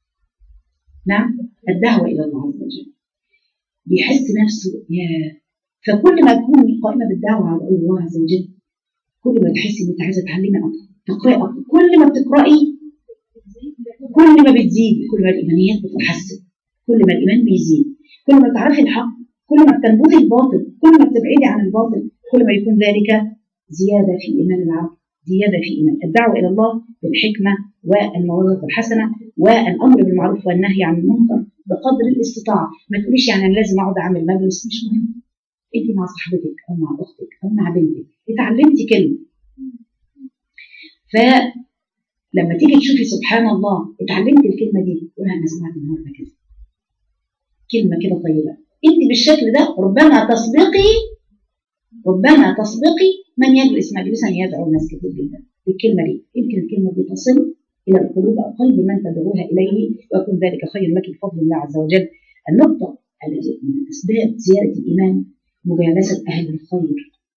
نعم الدعوة إلى الله عز وجل بيحس نفسه يا فكل ما تكوني قائمة بالدعوة على الله عز وجل كل ما تحسي إن أنت عايزة تتعلمي أكتر تقرأي أكتر كل ما بتقرأي كل ما بتزيد كل ما الايمانيات بتتحسن كل ما الايمان بيزيد كل ما تعرفي الحق كل ما بتنبذي الباطل كل ما بتبعدي عن الباطل كل ما يكون ذلك زياده في ايمان العبد زياده في ايمان الدعوه الى الله بالحكمه والموعظه الحسنه والامر بالمعروف والنهي عن المنكر بقدر الاستطاعه ما تقوليش يعني انا لازم اقعد اعمل مجلس مش مهم انت مع صاحبتك او مع اختك او مع بنتك اتعلمتي كلمه ف لما تيجي تشوفي سبحان الله اتعلمت الكلمه دي تقولها انا سمعت النهارده كده كلمه كده طيبه انت بالشكل ده ربما تسبقي ربما تسبقي من يجلس مجلسا يدعو الناس كتير جدا بالكلمه دي يمكن الكلمه دي تصل الى القلوب او قلب من تدعوها اليه ويكون ذلك خير لك بفضل الله عز وجل النقطه التي من اسباب زياده الايمان مجالسه اهل الخير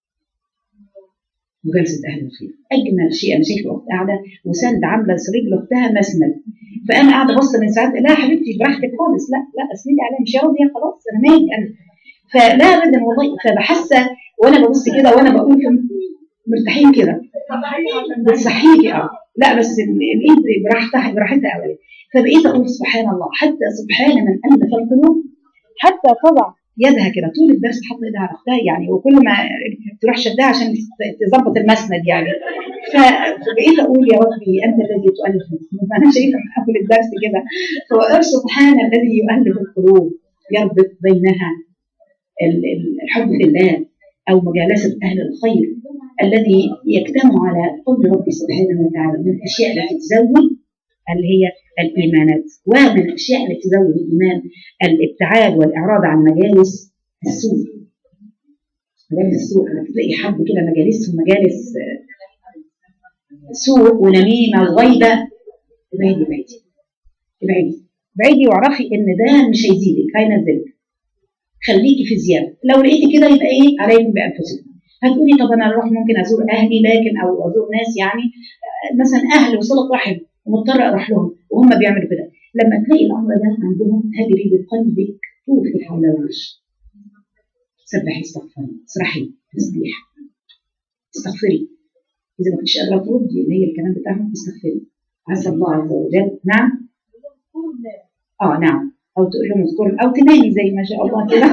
مجالسة أهل الخير أجمل شيء أنا شايفة أخت قاعدة وسند عاملة رجل أختها مسند فأنا قاعدة بص من ساعات لا يا حبيبتي براحتك خالص لا لا اسندي عليا مش راضية خلاص أنا مالي أنا فلا أبدا والله فبحسة وأنا ببص كده وأنا بقول مرتاحين كده بتصحيكي اه لا بس الايد براحتها براحتها قوي فبقيت اقول سبحان الله حتى سبحان من الف القلوب حتى تضع يدها كده طول الدرس حاطه ايدها على اختها يعني وكل ما تروح شدها عشان تظبط المسند يعني فبقيت اقول يا ربي انت الذي تؤلف القلوب انا شايفه من اول الدرس كده فقال سبحان الذي يؤلف القلوب يربط بينها الحب في الله أو مجالسة أهل الخير الذي يجتمع على قول ربي سبحانه وتعالى من الأشياء التي تزود اللي هي الإيمانات ومن الأشياء التي تزود الإيمان الابتعاد والإعراض عن مجالس السوء مجالس السوء لما تلاقي حد كده مجالسهم مجالس آه، سوء ونميمة وغيبة ابعدي ابعدي ابعدي ابعدي واعرفي ان ده مش هيزيدك هينزلك خليكي في زياده لو لقيتي كده يبقى ايه عليكم بانفسكم هتقولي طب انا اروح ممكن ازور اهلي لكن او ازور ناس يعني آه، مثلا اهل وصله رحم ومضطره اروح لهم وهم بيعملوا كده لما تلاقي الامر ده عندهم هجري بقلبك طوفي حول العرش سبحي استغفري اسرحي تسبيح استغفري اذا ما كنتش قادره تردي اللي هي الكلام بتاعهم استغفري عسى الله عز وجل نعم اه نعم او تقول لهم اذكروا او تنامي زي ما شاء الله كده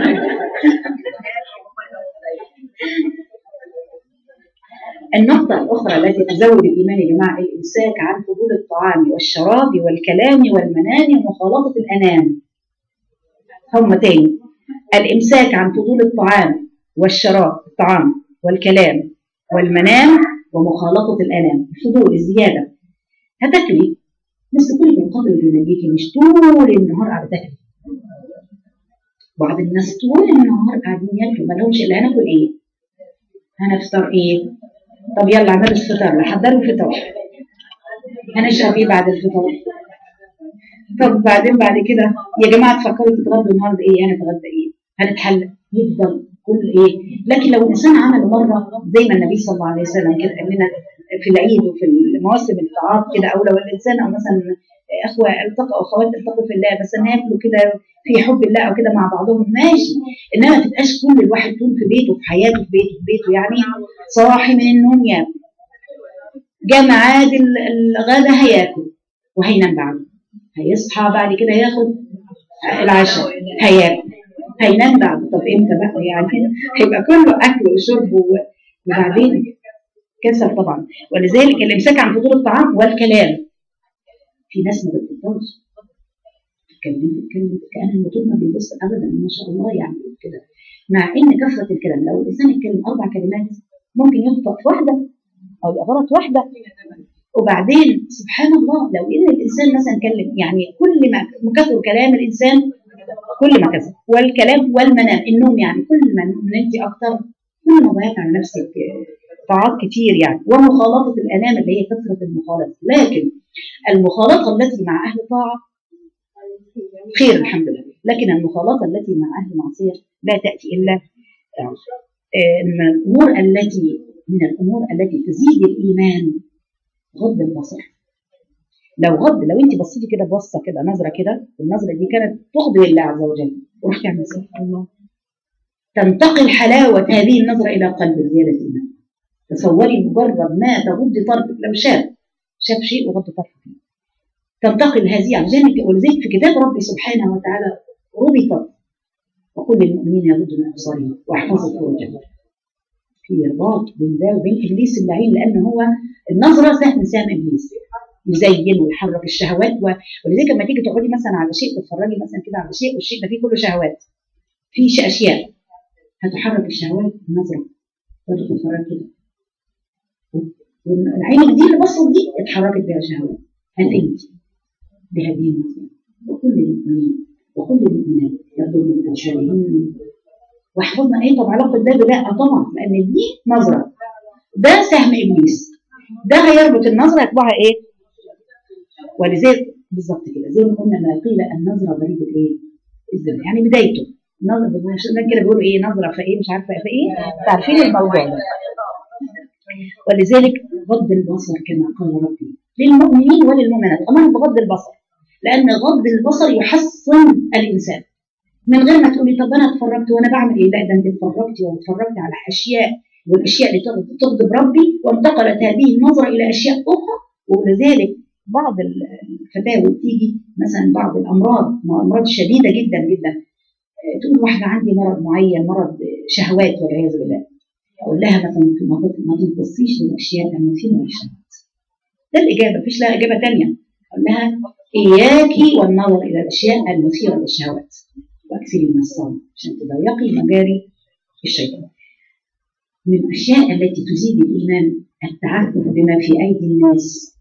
النقطة الأخرى التي تزود الإيمان يا جماعة الإمساك عن فضول الطعام والشراب والكلام والمنام ومخالطة الأنام هم تاني الإمساك عن فضول الطعام والشراب الطعام والكلام والمنام ومخالطة الأنام الفضول الزيادة هتاكلي بس كلي بالقدر اللي ينبيكي مش طول النهار قاعدة تاكلي بعض الناس طول النهار قاعدين ياكلوا ما لهمش الا هناكل ايه؟ هنفطر ايه؟ طب يلا اعملوا الفطار حضروا الفطار هنشرب ايه بعد الفطار؟ طب بعدين بعد كده يا جماعه تفكروا تتغدوا النهارده ايه؟ هنتغدى ايه؟ هنتحل يفضل كل ايه؟ لكن لو الانسان عمل مره زي ما النبي صلى الله عليه وسلم كده قال لنا في العيد وفي المواسم الطعام كده او لو الانسان او مثلا اخوه التقوا اخوات التقوا في الله بس ناكلوا كده في حب الله او كده مع بعضهم ماشي انما ما تبقاش كل الواحد طول في بيته في حياته في بيته في بيته يعني صاحي من النوم ياكل جاء ميعاد ال- الغدا هياكل وهينام بعده هيصحى بعد كده ياخد العشاء هياكل هينام بعده طب امتى بقى يعني هيبقى كله اكل وشرب و- وبعدين كسل طبعا ولذلك الامساك عن فضول الطعام والكلام في ناس ما بتفضلش تتكلم تتكلم كان الموتور ما بيبص ابدا ما شاء الله يعني كده مع ان كثره الكلام لو الانسان يتكلم اربع كلمات ممكن يخطئ في واحده او يبقى غلط واحده وبعدين سبحان الله لو ان الانسان مثلا كلم يعني كل ما كثر كلام الانسان كل ما كثر والكلام والمنام النوم يعني كل ما نمتي اكتر كل ما ضيعت على نفسك طاعات كتير يعني ومخالطه الانام اللي هي كثره المخالطه لكن المخالطه التي مع اهل طاعه خير الحمد لله لكن المخالطه التي مع اهل معصيه لا تاتي الا آه، آه، من الامور التي من الامور التي تزيد الايمان غض البصر لو غض لو انت بصيتي كده بصه كده نظره كده والنظره دي كانت تغضي الله عز وجل ورحتي عند سبحان الله تنتقل حلاوه هذه النظره الى قلب زياده الايمان تصوري مجرد ما تغض طرفك لو شاف شاف شيء وغض طرفه فيه تنتقل هذه عشان ولذلك في كتاب ربي سبحانه وتعالى ربطت وكل المؤمنين يغضوا من ابصارهم واحفظوا فروجهم في رباط بين ده وبين ابليس اللعين لان هو النظره سهم سهم ابليس يزين ويحرك الشهوات و... ولذلك لما تيجي تقعدي مثلا على شيء تتفرجي مثلا كده على شيء والشيء ده فيه كله شهوات في ش- اشياء هتحرك الشهوات النظره وانت تتفرج كده والعين دي اللي بصت دي اتحركت بها شهوات هتنت بهذه النظره وكل المؤمنين وكل المؤمنات يغضوا من ابصارهم واحفظنا ايه طب علاقه ده بده آه طبعا لان دي نظره ده سهم ابليس ده هيربط النظره يطبعها ايه ولذلك بالظبط كده زي ما قلنا ما قيل النظره ضريبه ايه الزنا يعني بدايته نظره عشان كده بيقولوا ايه نظره فايه مش عارفه فايه عارفين الموضوع ده ولذلك غض البصر كما قال ربي للمؤمنين وللمؤمنات امر بغض البصر لان غض البصر يحصن الانسان من غير ما تقولي طب انا اتفرجت وانا بعمل ايه لا ده انت اتفرجتي واتفرجتي على اشياء والاشياء اللي تغضب- تغضب ربي وانتقلت هذه النظره الى اشياء اخرى ولذلك بعض الفتاوى بتيجي مثلا بعض الامراض امراض شديده جدا جدا آه، تقول واحده عندي مرض معين مرض شهوات والعياذ بالله اقول لها ما تن- ما تن- ما تبصيش للاشياء المثيره للشهوات ده الاجابه مفيش لها اجابه ثانيه اقول لها اياكي والنظر الى الاشياء المثيره للشهوات واكثري من الصوم عشان تضيقي مجاري الشيطان من الأشياء التي تزيد الإيمان التعفف بما في أيدي الناس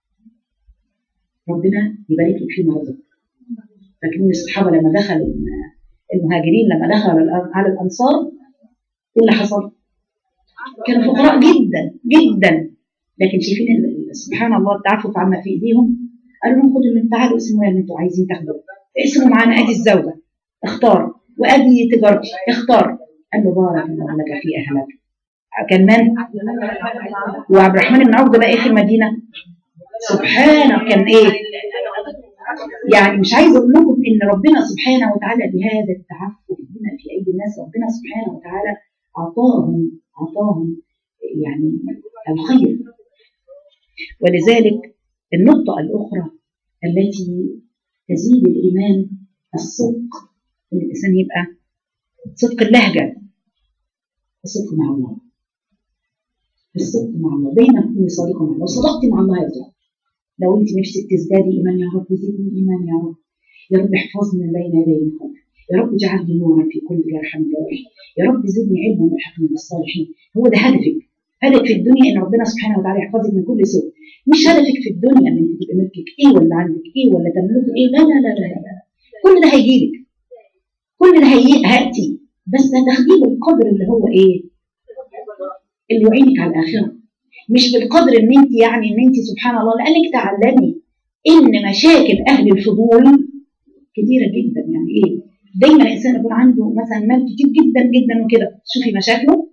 ربنا يبارك لك فيما رزق فاكرين الصحابة لما دخلوا المهاجرين لما دخلوا على الأنصار إيه اللي حصل؟ كانوا فقراء جدا جدا لكن شايفين ال- سبحان الله التعفف عما في ايديهم قالوا لهم خدوا من تعالوا اسموا اللي انتوا عايزين تاخدوه اسموا معانا ادي الزوجه اختار وادي تجارتي اختار قال له بارك الله لك في اهلك كان من؟ وعبد الرحمن بن عوف ده بقى ايه في المدينه؟ سبحانه كان ايه؟ يعني مش عايزه اقول لكم ان ربنا سبحانه وتعالى بهذا التعفف بما في ايدي الناس ربنا سبحانه وتعالى اعطاهم اعطاهم يعني الخير ولذلك النقطة الأخرى التي تزيد الإيمان الصدق إن الإنسان يبقى صدق اللهجة الصدق مع الله الصدق مع الله دايما تكوني صادقة مع الله صدقتي مع الله يرضى لو أنت نفسك تزدادي إيمان يا رب زدني إيمان يا رب يا رب احفظني من بين يدي الخلق يا رب اجعلني نورا في كل جرح من جوارح يا رب زدني علما والحقني بالصالحين هو ده هدفك هدفك في الدنيا ان ربنا سبحانه وتعالى يحفظك من كل سوء مش هدفك في الدنيا ان انت تبقى ملكك ايه ولا عندك ايه ولا تملك ايه لا لا لا لا, لا. كل ده هيجيلك كل ده هي... هاتي بس هتاخديه بالقدر اللي هو ايه اللي يعينك على الاخره مش بالقدر ان انت يعني ان انت سبحان الله لانك تعلمي ان مشاكل اهل الفضول كثيره جدا يعني ايه دايما الانسان يكون عنده مثلا مال كتير جدا جدا وكده شوفي مشاكله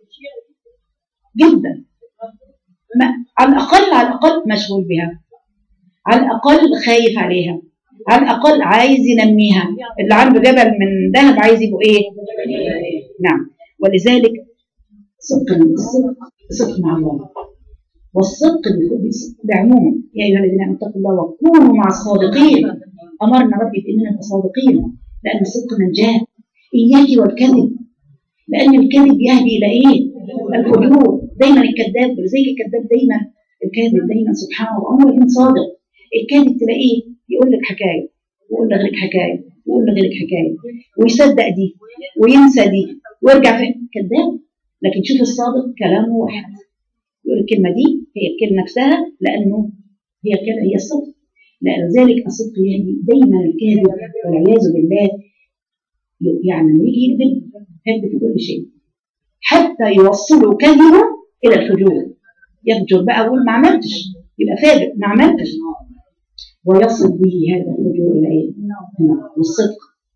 جدا ما على الاقل على الاقل مشغول بها على الاقل خايف عليها على الاقل عايز ينميها اللي عنده جبل من ذهب عايز يبقوا ايه نعم ولذلك صدق الصدق صدق مع الله والصدق بعموم يا ايها الذين امنوا اتقوا الله وكونوا مع الصادقين امرنا ربي باننا نبقى صادقين لان الصدق نجاه اياك والكذب لان الكذب يهدي الى ايه؟ الفجور دايما الكذاب زي الكذاب دايما الكاذب دايما سبحان الله عمره يكون صادق الكاذب تلاقيه يقول لك حكايه ويقول لغيرك حكايه ويقول لغيرك حكايه ويصدق دي وينسى دي ويرجع في كذاب لكن شوف الصادق كلامه واحد يقول الكلمه دي هي الكلمه نفسها لانه هي كده هي الصدق لذلك الصدق يهدي دايما الكاذب والعياذ بالله يعني لما يجي يكذب كذب في كل شيء حتى يوصلوا كذبه الى الفجور يفجر بقى اقول ما عملتش يبقى فاجر ما عملتش ويصل به هذا الفجور الى ايه؟ والصدق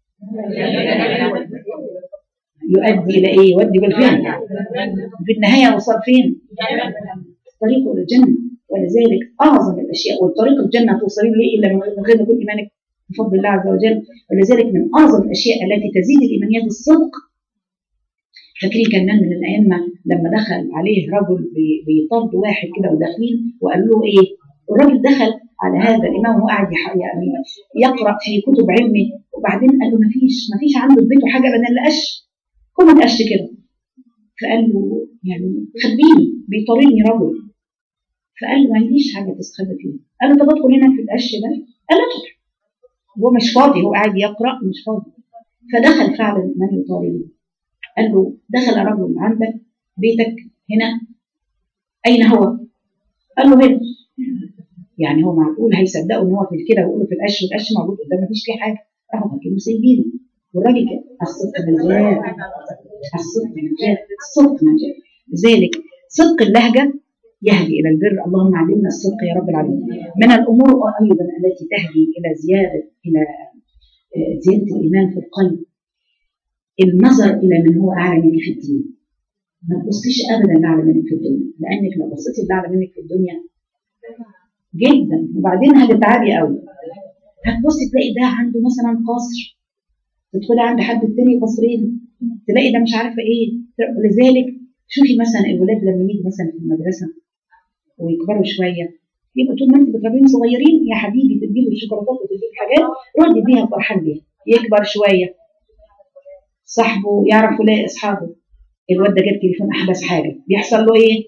يؤدي الى ايه؟ يؤدي بالفعل في النهايه وصل فين؟ طريقه الى الجنه ولذلك اعظم الاشياء والطريق الجنه توصلين ليه الا من غير يكون ايمانك بفضل الله عز وجل ولذلك من اعظم الاشياء التي تزيد الايمانيات الصدق فاكرين كان من الائمه لما دخل عليه رجل بيطرد واحد كده وداخلين وقال له ايه؟ الراجل دخل على هذا الامام وهو قاعد يعني يقرا في كتب علمه وبعدين قال له ما فيش ما فيش عنده في بيته حاجه بدل القش كله القش كده فقال له يعني خبيني بيطاردني رجل فقال له ما عنديش حاجه تستخبى فيها قال له طب ادخل هنا في القش ده قال له ادخل هو مش فاضي هو قاعد يقرا مش فاضي فدخل فعلا من يطارده قال له دخل رجل عندك بيتك هنا أين هو؟ قال له هنا يعني هو معقول هيصدقوا ان هو في كده ويقولوا في القش والقش موجود قدام مفيش فيه حاجه راحوا فاكرين سايبينه والراجل كده الصدق نجاه الصدق نجاه الصدق نجاه لذلك صدق اللهجه يهدي الى البر اللهم علمنا الصدق يا رب العالمين من الامور ايضا التي تهدي الى زياده الى زياده الايمان في القلب النظر الى من هو اعلى منك في الدين ما تبصيش ابدا لاعلى منك في الدنيا لانك لو بصيتي لاعلى منك في الدنيا جدا وبعدين هتتعبي قوي هتبصي تلاقي ده عنده مثلا قصر تدخلي عند حد التاني قصرين تلاقي ده مش عارفه ايه لذلك شوفي مثلا الولاد لما يجي مثلا في المدرسه ويكبروا شويه يبقى طول ما انت بتربيهم صغيرين يا حبيبي تديله الشوكولاتات وتديله حاجات ردي بيها فرحان بيها يكبر شويه صاحبه يعرف يلاقي اصحابه الواد ده جاب تليفون احدث حاجه بيحصل له ايه؟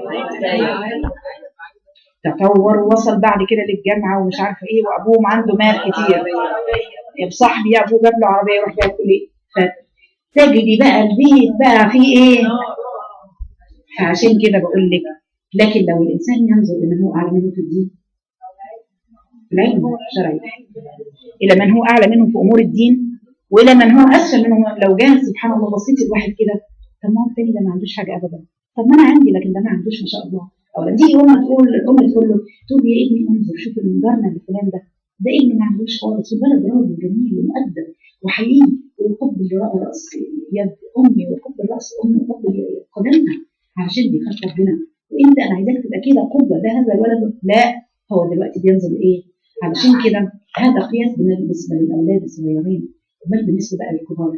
تطور ووصل بعد كده للجامعه ومش عارفه ايه وابوه عنده مال كتير يا صاحبي يا ابوه جاب له عربيه يروح بيها كل ايه فتجدي بقى البيت بقى فيه ايه؟ فعشان كده بقول لك لكن لو الانسان ينظر لمن هو اعلى منه في الدين في العلم الشرعي الى من هو اعلى منه في امور الدين والى من هو اسفل منه لو جاء سبحان الله بصيت الواحد كده طب ما هو التاني ده ما عندوش حاجه ابدا طب ما انا عندي لكن ده ما عندوش ما شاء الله او لما تيجي ام تقول الام تقول له تقول يا ابني انظر شوف المقارنه لفلان ده ده ابني ما عندوش خالص وبلد راجل جميل ومؤدب وحليم ويقبل راس يد امي ويقبل راس امي ويقبل قدمها علشان بيخاف ربنا وانت انا عايزاك تبقى كده قدوه ده هذا الولد لا هو دلوقتي بينظر ايه علشان كده هذا قياس بالنسبه للاولاد الصغيرين امال بالنسبه بقى للكبار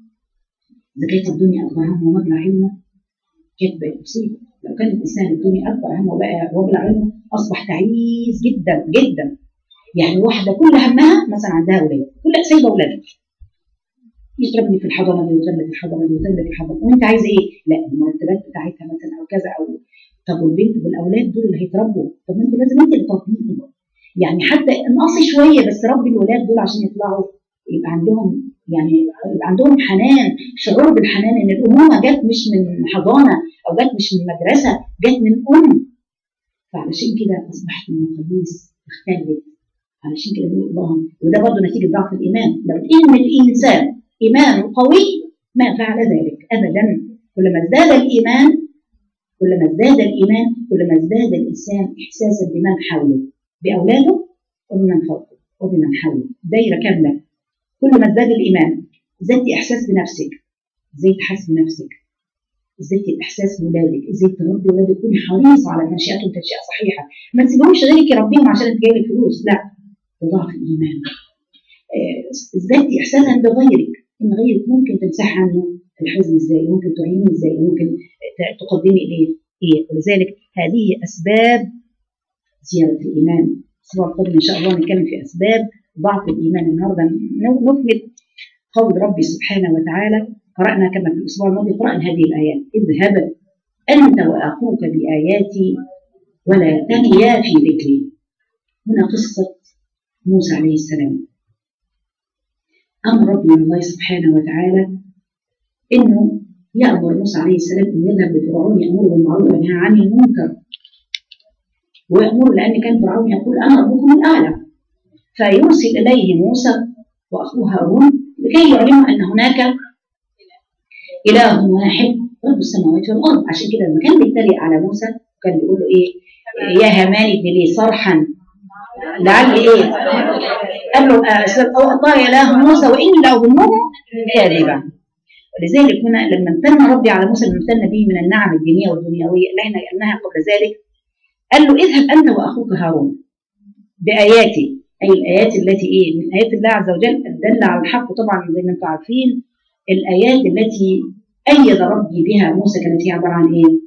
اذا كانت الدنيا اكبر همه ومبلغ علمه كانت بقت مصيبه لو كان الانسان الدنيا اكبر همه وبقى ومبلغ علمه اصبح تعيس جدا جدا يعني واحده كل همها مثلا عندها اولاد كل سايبه اولادها يتربني في الحضانه دي ويتربى في الحضانه دي ويتربى في الحضانه وانت عايزه ايه؟ لا المرتبات بتاعتها مثلا او كذا او طب والبنت والاولاد دول اللي هيتربوا طب ما انت لازم انت اللي تربيهم يعني حتى انقصي شويه بس ربي الولاد دول عشان يطلعوا يبقى عندهم يعني يبقى عندهم حنان شعور بالحنان ان الامومه جت مش من حضانه او جت مش من مدرسه جت من ام فعلشان كده اصبحت المقاييس اختلت علشان كده بيقول الله وده برضه نتيجه ضعف الايمان لو ان الانسان ايمانه قوي ما فعل ذلك ابدا كلما ازداد الايمان كلما ازداد الايمان كلما ازداد الانسان احساسا بمن حوله باولاده وبمن فوقه وبمن حوله دايره كامله كل ما ازداد الايمان زدتي احساس بنفسك ازاي تحاسبي نفسك ازاي الاحساس باولادك ازاي تربي اولادك تكوني حريصه على تنشئتهم تنشئه صحيحه ما تسيبهمش غيرك يربيهم عشان انت جايب فلوس لا بضعف الايمان ازاي احساسا بغيرك ان غيرك ممكن تمسح عنه الحزن ازاي ممكن تعينيه ازاي ممكن تقدمي اليه ايه ولذلك هذه اسباب زياده الايمان الاسبوع القادم ان شاء الله نتكلم في اسباب ضعف الايمان النهارده نكمل قول ربي سبحانه وتعالى قرانا كما في الاسبوع الماضي قرانا هذه الايات اذهب انت واخوك باياتي ولا تنيا في ذكري هنا قصه موسى عليه السلام امر ربي من الله سبحانه وتعالى انه يامر موسى عليه السلام ان يذهب لفرعون يامره بالمعروف وينهى عن المنكر ويامره لان كان فرعون يقول انا ربكم الاعلى فيرسل اليه موسى واخوه هارون لكي يعلموا ان هناك اله واحد رب السماوات والارض عشان كده لما كان بيتريق على موسى كان بيقول له ايه يا هامان ابن لي صرحا لعل ايه قال له او اطاع اله موسى واني لاظنه كاذبا ولذلك هنا لما امتن ربي على موسى امتن به من النعم الدينيه والدنيويه اللي احنا قلناها قبل ذلك قال له اذهب انت واخوك هارون باياتي اي الايات التي ايه من ايات الله عز وجل دل على الحق طبعا زي ما انتم عارفين الايات التي ايد ربي بها موسى كانت هي عباره عن ايه؟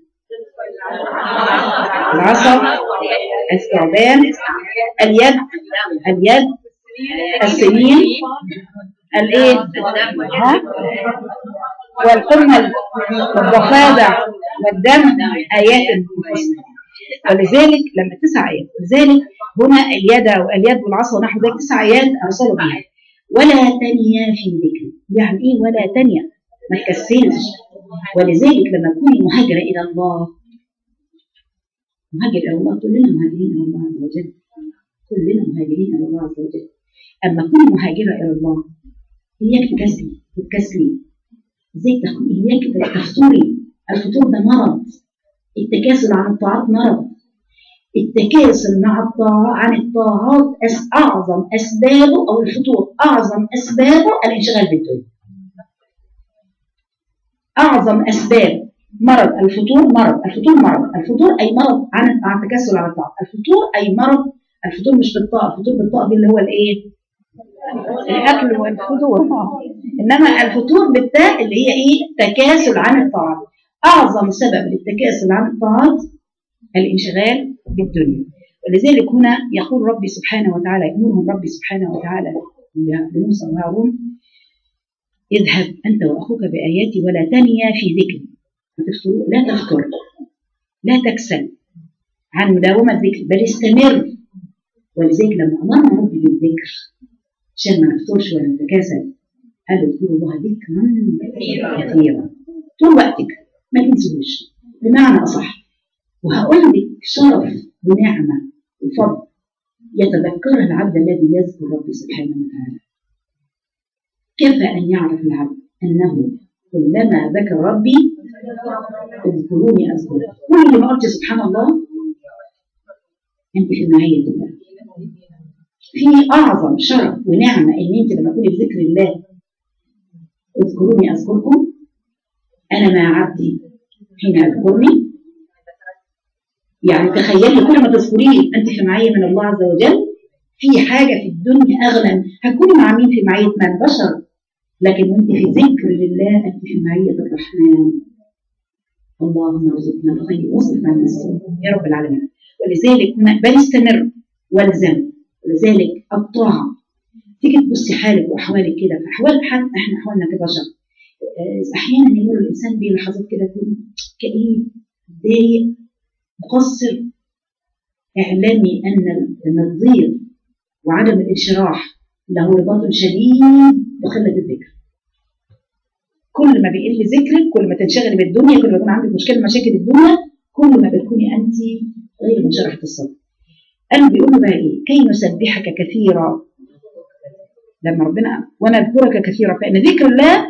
العصا الثعبان اليد اليد السنين الايه ها والقمل والضفادع والدم ايات الحسنى ولذلك لما تسع ايات لذلك هنا اليد واليد والعصا ونحو ذلك تسع ايات ارسلوا بها ولا تنيا في ذكري يعني ايه ولا تنيا ما تكسلش ولذلك لما تكوني مهاجره الى الله مهاجر الى الله كلنا مهاجرين الى الله عز وجل كلنا مهاجرين الى الله عز وجل اما كوني مهاجره الى الله اياك تكسلي تتكسلي ازاي اياك تفطري الفطور ده مرض التكاسل عن الطاعات مرض التكاسل مع الطاعة عن الطاعات أس أعظم أسبابه أو الفطور أعظم أسبابه الانشغال بالدنيا أعظم أسباب مرض الفطور مرض الفطور مرض الفطور أي مرض عن عن التكاسل عن الطاعة الفطور أي مرض الفطور مش بالطاعة الفطور بالطاعة دي اللي هو الإيه؟ الأكل والفطور إنما الفطور بالتاء اللي هي إيه؟ تكاسل عن الطاعات أعظم سبب للتكاسل عن الطاعات الانشغال بالدنيا ولذلك هنا يقول ربي سبحانه وتعالى يأمرهم ربي سبحانه وتعالى لموسى وهارون اذهب أنت وأخوك بآياتي ولا تنيا في ذكري لا تفتر لا تكسل عن مداومة الذكر بل استمر ولذلك لما أمرنا ربي بالذكر عشان ما نفترش ولا نتكاسل قال اذكروا الله ذكرا كثيرا طول وقتك ما تنسوش بمعنى أصح وهقول لك شرف ونعمة وفضل يتذكرها العبد الذي يذكر ربي سبحانه وتعالى كيف أن يعرف العبد أنه كلما ذكر ربي اذكروني أذكره كل ما قلت سبحان الله أنت في معية الله في أعظم شرف ونعمة إن أنت لما تكوني في ذكر الله اذكروني أذكركم أنا مع عبدي حين يذكرني يعني تخيلي كل ما تذكريه أنت في معية من الله عز وجل في حاجة في الدنيا أغلى هتكوني مع مين في معية من البشر لكن وانت في ذكر لله انت في معية الرحمن اللهم ارزقنا الخير واصرف عنا السوء يا رب العالمين ولذلك هنا بل استمر والزم ولذلك الطاعة تيجي تبصي حالك واحوالك كده في احوال حال احنا احوالنا كبشر آه، احيانا يمر الانسان بلحظات كده يكون كئيب متضايق مقصر اعلمي ان ان الضيق وعدم الانشراح له رباط شديد بقله الذكر كل ما بيقل ذكرك كل ما تنشغلي بالدنيا كل ما يكون عندك مشكله مشاكل الدنيا كل ما بتكوني انت غير منشرحه الصدر قال بيقولوا بقى ايه كي نسبحك كثيرا لما ربنا ونذكرك كثيرا فان ذكر الله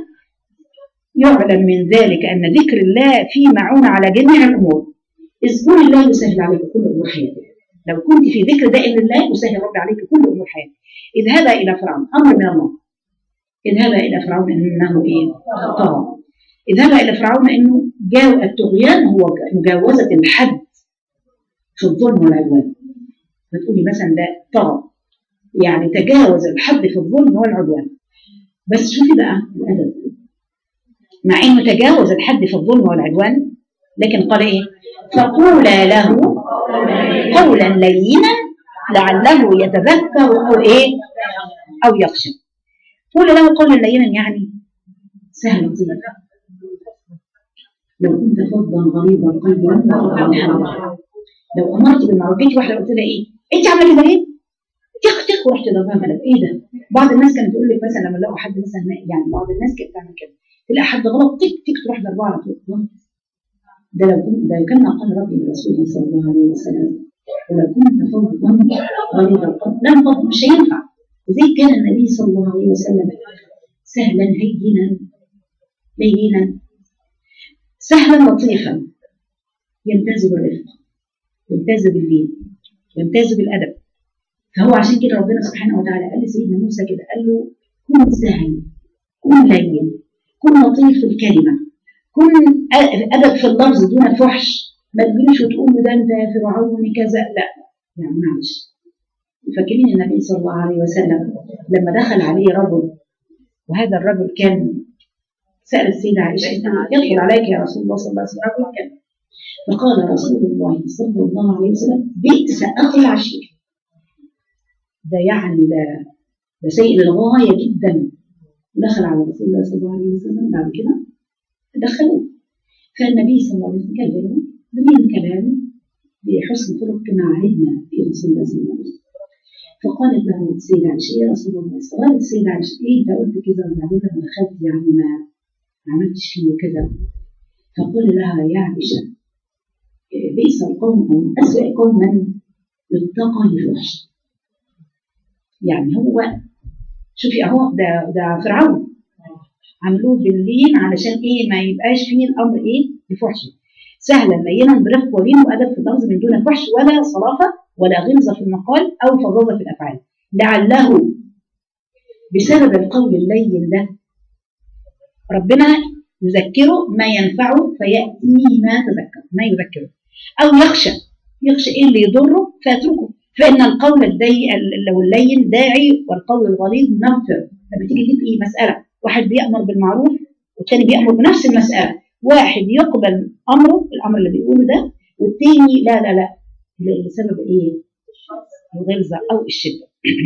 يعلم من ذلك ان ذكر الله فيه معونه على جميع الامور اذكر الله يسهل عليك كل امور حياتك لو كنت في ذكر دائم لله يسهل ربي عليك كل امور حياتك اذهب الى فرعون امر من الله اذهب الى فرعون انه ايه طغى اذهب الى فرعون انه جاو الطغيان هو مجاوزه الحد في الظلم والعدوان فتقولي مثلا ده طغى يعني تجاوز الحد في الظلم والعدوان بس شوفي بقى الادب مع انه تجاوز الحد في الظلم والعدوان لكن قال ايه فقولا له قولا لينا لعله يتذكر او ايه او يخشى قول له قولا لينا يعني سهل لطيف لو كنت فظا غليظ القلب لم تخرج من حولك لو امرت بالمعروف جيت واحده قلت لها ايه انت عامله كده ليه؟ تخ تخ ورحت ضربها ملف ايه ده؟ بعض الناس كانت تقول لك مثلا لما لقوا حد مثلا يعني بعض الناس كانت تعمل كده تلاقي حد غلط تك تك تروح ضربها على طول غلط ده لو كنت ده كان قال ربي لرسوله صلى الله عليه وسلم ولو كنت فظا غليظ القلب لم تفض مش هينفع زي كان النبي صلى الله عليه وسلم سهلا هينا لينا سهلا لطيفا يمتاز بالرفق يمتاز باللين يمتاز بالادب فهو عشان كده ربنا سبحانه وتعالى قال لسيدنا موسى كده قال له كن سهل كن لين كن لطيف في الكلمه كن ادب في اللفظ دون فحش ما تجيش وتقول له ده انت فرعون كذا لا يعني معلش فاكرين النبي صلى الله عليه وسلم لما دخل عليه رجل وهذا الرجل كان سأل السيدة عائشة يدخل عليك يا رسول الله صلى الله عليه وسلم رجل كان فقال رسول الله صلى الله عليه وسلم بئس أخي العشير ده يعني ده ده سيء للغاية جدا دخل على رسول الله صلى الله عليه وسلم بعد كده دخلوه فالنبي صلى الله عليه وسلم كلمه بمين كلام بحسن خلق كما عهدنا في رسول الله صلى الله عليه وسلم فقالت له السيدة عائشة يا رسول الله قالت السيدة عائشة ايه انت قلت كذا وبعدين لما دخلت يعني ما ما عملتش فيه كذا فقال لها يا عائشة بئس القوم او اسوأ قوما يتقى لفحش يعني هو شوفي اهو ده ده فرعون عملوه باللين علشان ايه ما يبقاش فيه الامر ايه بفحش سهلا لينا برفق ولين وادب في اللفظ من دون فحش ولا صلافه ولا غلظه في المقال او فظاظه في الافعال لعله بسبب القول اللين ده ربنا يذكره ما ينفعه فياتي ما تذكر ما يذكره او يخشى يخشى ايه اللي يضره فيتركه فان القول الضيق لو اللين داعي والقول الغليظ منفر لما تيجي تبقي مساله واحد بيامر بالمعروف والتاني بيامر بنفس المساله واحد يقبل امره الامر اللي بيقوله ده والتاني لا لا لا لسبب ايه؟ الغلظه او الشده.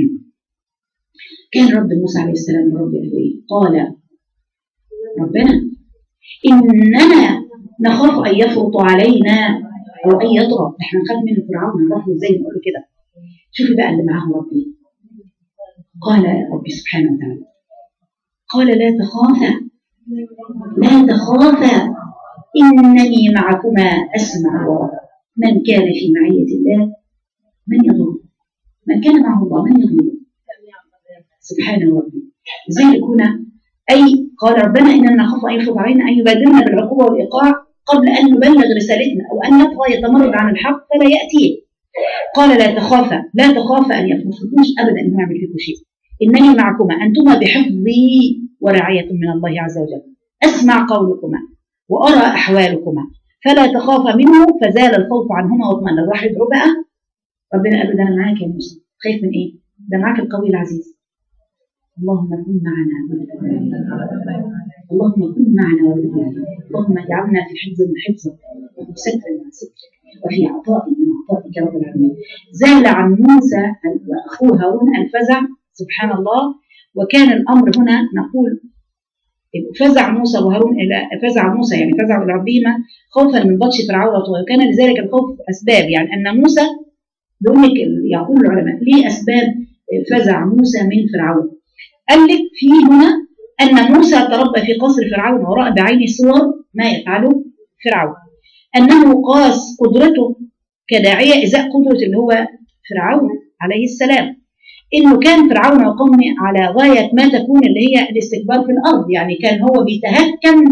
كان رب موسى عليه السلام رب قال ايه؟ قال ربنا اننا نخاف ان يفرط علينا او ان يطغى احنا نخاف من فرعون هنروح له ازاي نقول له كده شوفي بقى اللي معاه ربي قال ربي سبحانه وتعالى قال لا تخافا لا تخافا إنني معكما أسمع وأرى من كان في معية الله من يضر من كان معه الله من يضر سبحانه ربي لذلك هنا أي قال ربنا إننا نخاف أن يفرض علينا أن يبادرنا بالعقوبة والإيقاع قبل أن نبلغ رسالتنا أو أن نبغى يتمرد عن الحق فلا يأتيه قال لا تخافا لا تخافا أن يخافوكوش أبدا أن يعمل فيكم شيء إنني معكما أنتما بحفظي ورعاية من الله عز وجل أسمع قولكما وأرى أحوالكما فلا تخافا منه فزال الخوف عنهما واطمأن راح يدعو بقى ربنا قال له ده أنا معاك يا موسى خايف من إيه؟ ده معاك القوي العزيز اللهم كن معنا ولا تكن اللهم كن معنا ولا تكن اللهم اجعلنا في حفظ من حفظك وفي ستر من سترك وفي عطاء من عطائك يا رب العالمين زال عن موسى واخوه هارون الفزع سبحان الله وكان الامر هنا نقول فزع موسى وهارون الى فزع موسى يعني فزع الى ربهما خوفا من بطش فرعون وكان لذلك الخوف اسباب يعني ان موسى بيقول لك يقول العلماء ليه اسباب فزع موسى من فرعون قال لك في هنا أن موسى تربى في قصر فرعون ورأى بعينه صور ما يفعله فرعون أنه قاس قدرته كداعية إزاء قدرة اللي هو فرعون عليه السلام إنه كان فرعون وقومه على غاية ما تكون اللي هي الاستكبار في الأرض يعني كان هو بيتهكم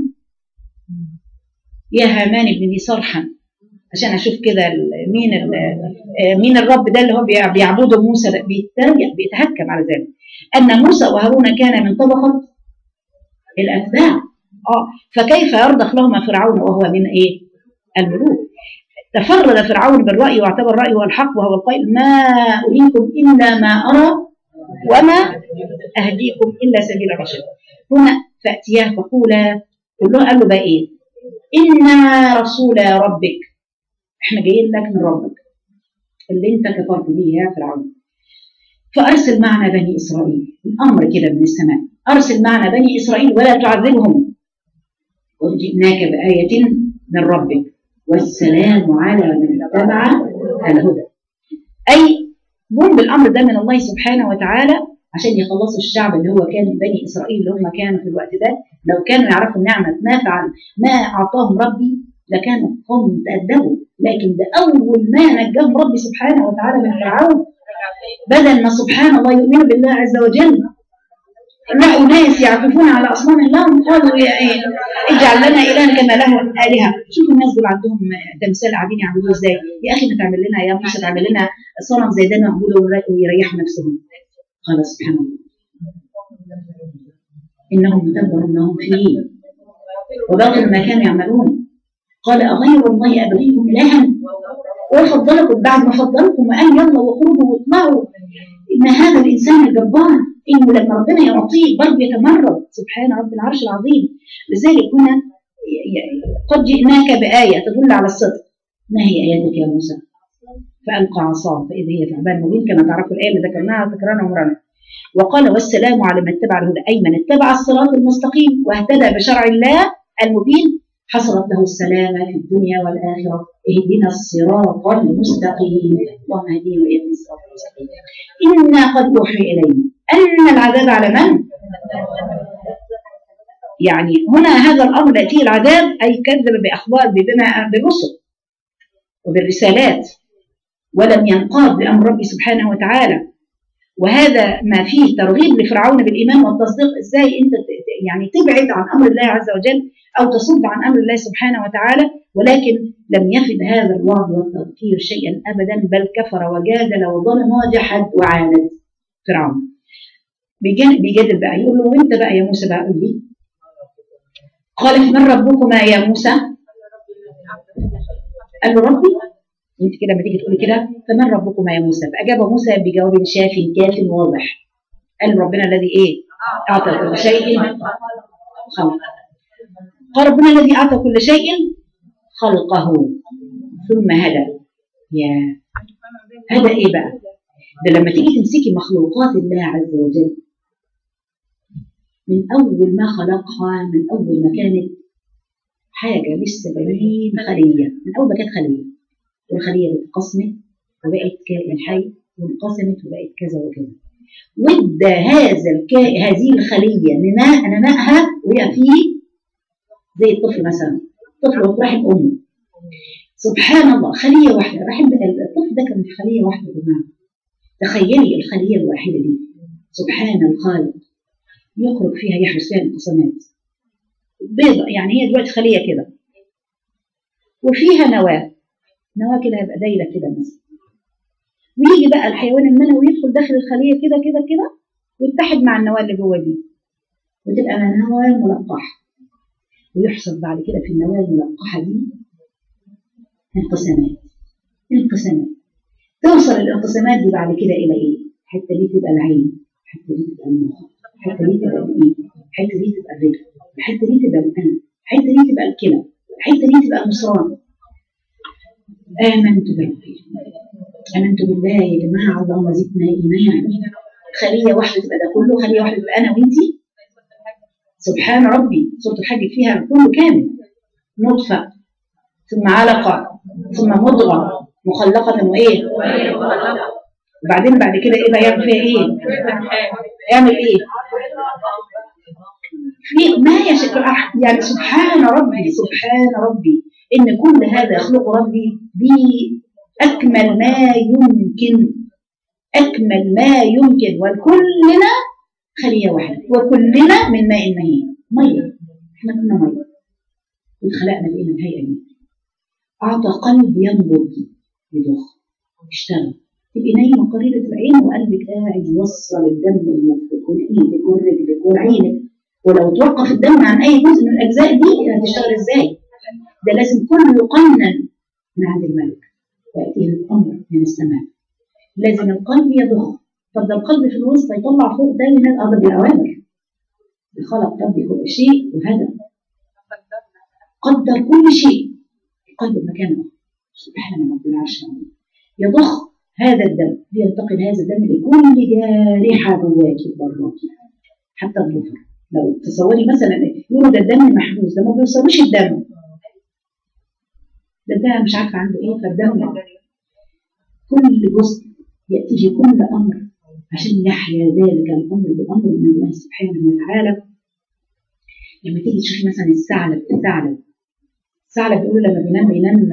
يا هامان ابن لي صرحا عشان أشوف كده مين مين الرب ده اللي هو بيعبده موسى بيتريق بيتهكم على ذلك أن موسى وهارون كان من طبقة الأتباع آه فكيف يرضخ لهما فرعون وهو من إيه؟ الملوك تفرد فرعون بالرأي واعتبر رأيه هو الحق وهو القائل ما أريكم إلا ما أرى وما أهديكم إلا سبيل الرشد هنا فأتياه فقولا كله قال له بقى إيه؟ إنا رسول ربك إحنا جايين لك من ربك اللي أنت كفرت به يا فرعون فأرسل معنا بني إسرائيل الأمر كده من السماء أرسل معنا بني إسرائيل ولا تعذبهم وجئناك بآية من ربك والسلام على من اتبع الهدى أي جم بالأمر ده من الله سبحانه وتعالى عشان يخلصوا الشعب اللي هو كان بني إسرائيل اللي هم كانوا في الوقت ده لو كانوا يعرفوا نعمة ما فعل ما أعطاهم ربي لكانوا قوم تأدبوا لكن ده أول ما نجاهم ربي سبحانه وتعالى من فرعون بدل ما سبحان الله يؤمنوا بالله عز وجل لقوا ناس يعكفون على اصنام الله قالوا يا ايه اجعل لنا الها كما له الهه شوفوا الناس دول عندهم تمثال قاعدين يعبدوه ازاي يا اخي ما تعمل لنا يا موسى تعمل لنا صنم زي ده نعبده ويريحوا نفسهم قال سبحان الله انهم مدبر انهم فيه وباطل ما كانوا يعملون قال اغير الله ابغيكم الها وفضلكم بعد ما فضلكم وقال يلا وخرجوا واطلعوا ان هذا الانسان الجبار انه لما ربنا يعطيه برضه يتمرد سبحان رب العرش العظيم لذلك هنا قد جئناك بآية تدل على الصدق ما هي آياتك يا موسى؟ فألقى عصاه فإذا هي ثعبان مبين كما تعرفوا الآية اللي ذكرناها ذكرنا مرنا وقال والسلام على من اتبع الهدى أي من اتبع الصراط المستقيم واهتدى بشرع الله المبين حصلت له السلامة في الدنيا والآخرة اهدنا الصراط المستقيم اللهم اهدنا وإياكم الصراط المستقيم إنا قد أوحي إلينا أن العذاب على من؟ يعني هنا هذا الأمر يأتيه العذاب أي كذب بأخبار بما بالرسل وبالرسالات ولم ينقاد بأمر ربي سبحانه وتعالى وهذا ما فيه ترغيب لفرعون بالإيمان والتصديق إزاي أنت يعني تبعد عن أمر الله عز وجل أو تصد عن أمر الله سبحانه وتعالى ولكن لم يفد هذا الوعد والتذكير شيئا أبدا بل كفر وجادل وظلم وجحد وعاند فرعون بيجادل بقى يقول له وانت بقى يا موسى بقى قول لي قال من ربكما يا موسى قال له ربي انت كده لما تيجي تقولي كده فمن ربكما يا موسى فاجاب موسى بجواب شاف كاف واضح قال ربنا الذي ايه اعطى كل شيء خلق قال ربنا الذي اعطى كل شيء خلقه ثم هدى يا هدى ايه بقى ده لما تيجي تمسكي مخلوقات الله عز وجل من أول ما خلقها من أول ما كانت حاجة لسه بنين خلية من أول ما كانت خلية والخلية اتقسمت وبقت كائن حي وانقسمت وبقت كذا وكذا وادى هذا الكائن هذه الخلية نماء نمائها وهي فيه زي الطفل مثلا طفل في رحم امه سبحان الله خليه واحده رحم الطفل ده كان في خليه واحده يا جماعه تخيلي الخليه الواحده دي سبحان الخالق يخرج فيها يحدث فيها انقسامات بيضة يعني هي دلوقتي خليه كده وفيها نواه نواه كده هيبقى دايره كده مثلا ويجي بقى الحيوان المنوي يدخل داخل الخليه كده كده كده ويتحد مع النواه اللي جوه دي وتبقى نواه ملقحه ويحصل بعد كده في النواه الملقحه دي انقسامات انقسامات توصل الانقسامات دي بعد كده الى ايه؟ الحته دي تبقى العين الحته دي تبقى المخ الحته دي تبقى الايد الحته دي تبقى الرجل الحته دي تبقى القلب الحته دي تبقى الكلى الحته دي تبقى المصران امنت بربي امنت بالله يا جماعه اللهم زدنا ايمان خليه واحده تبقى ده كله خليه واحده تبقى انا وانتي سبحان ربي سوره الحج فيها كله كامل نطفه ثم علقه ثم مضغه مخلقه وايه وبعدين بعد كده ايه بقى يعمل فيها ايه يعمل ايه في ما يشاء يعني سبحان ربي سبحان ربي ان كل هذا يخلق ربي باكمل ما يمكن اكمل ما يمكن وكلنا خليه واحده وكلنا من ماء مهين ميه احنا كنا ميه واتخلقنا بقينا الهيئه دي اعطى قلب ينبض يضخ يشتغل تبقي نايمه قريبه العين وقلبك قاعد يوصل الدم لمخك والايدك ورجلك وعينك ولو توقف الدم عن اي جزء من الاجزاء دي هتشتغل ازاي؟ ده لازم كله يقنن من عند الملك وياتيه الامر من السماء لازم القلب يضخ طب ده القلب في الوسط يطلع فوق ده من الارض بالاوامر خلق ربي كل شيء وهدى قدر كل شيء القلب مكانه سبحان رب العرش يضخ هذا الدم لينتقل هذا الدم لكل جارحه جواكي وبراكي حتى الظفر لو تصوري مثلا يقولوا ده الدم محبوس ده ما بيوصلوش الدم ده ده مش عارفه عنده ايه فالدم كل جزء ياتيه كل امر عشان يحيا ذلك الامر بامر من الله سبحانه وتعالى لما تيجي تشوفي مثلا الثعلب الثعلب الثعلب بيقول لما بينام بينام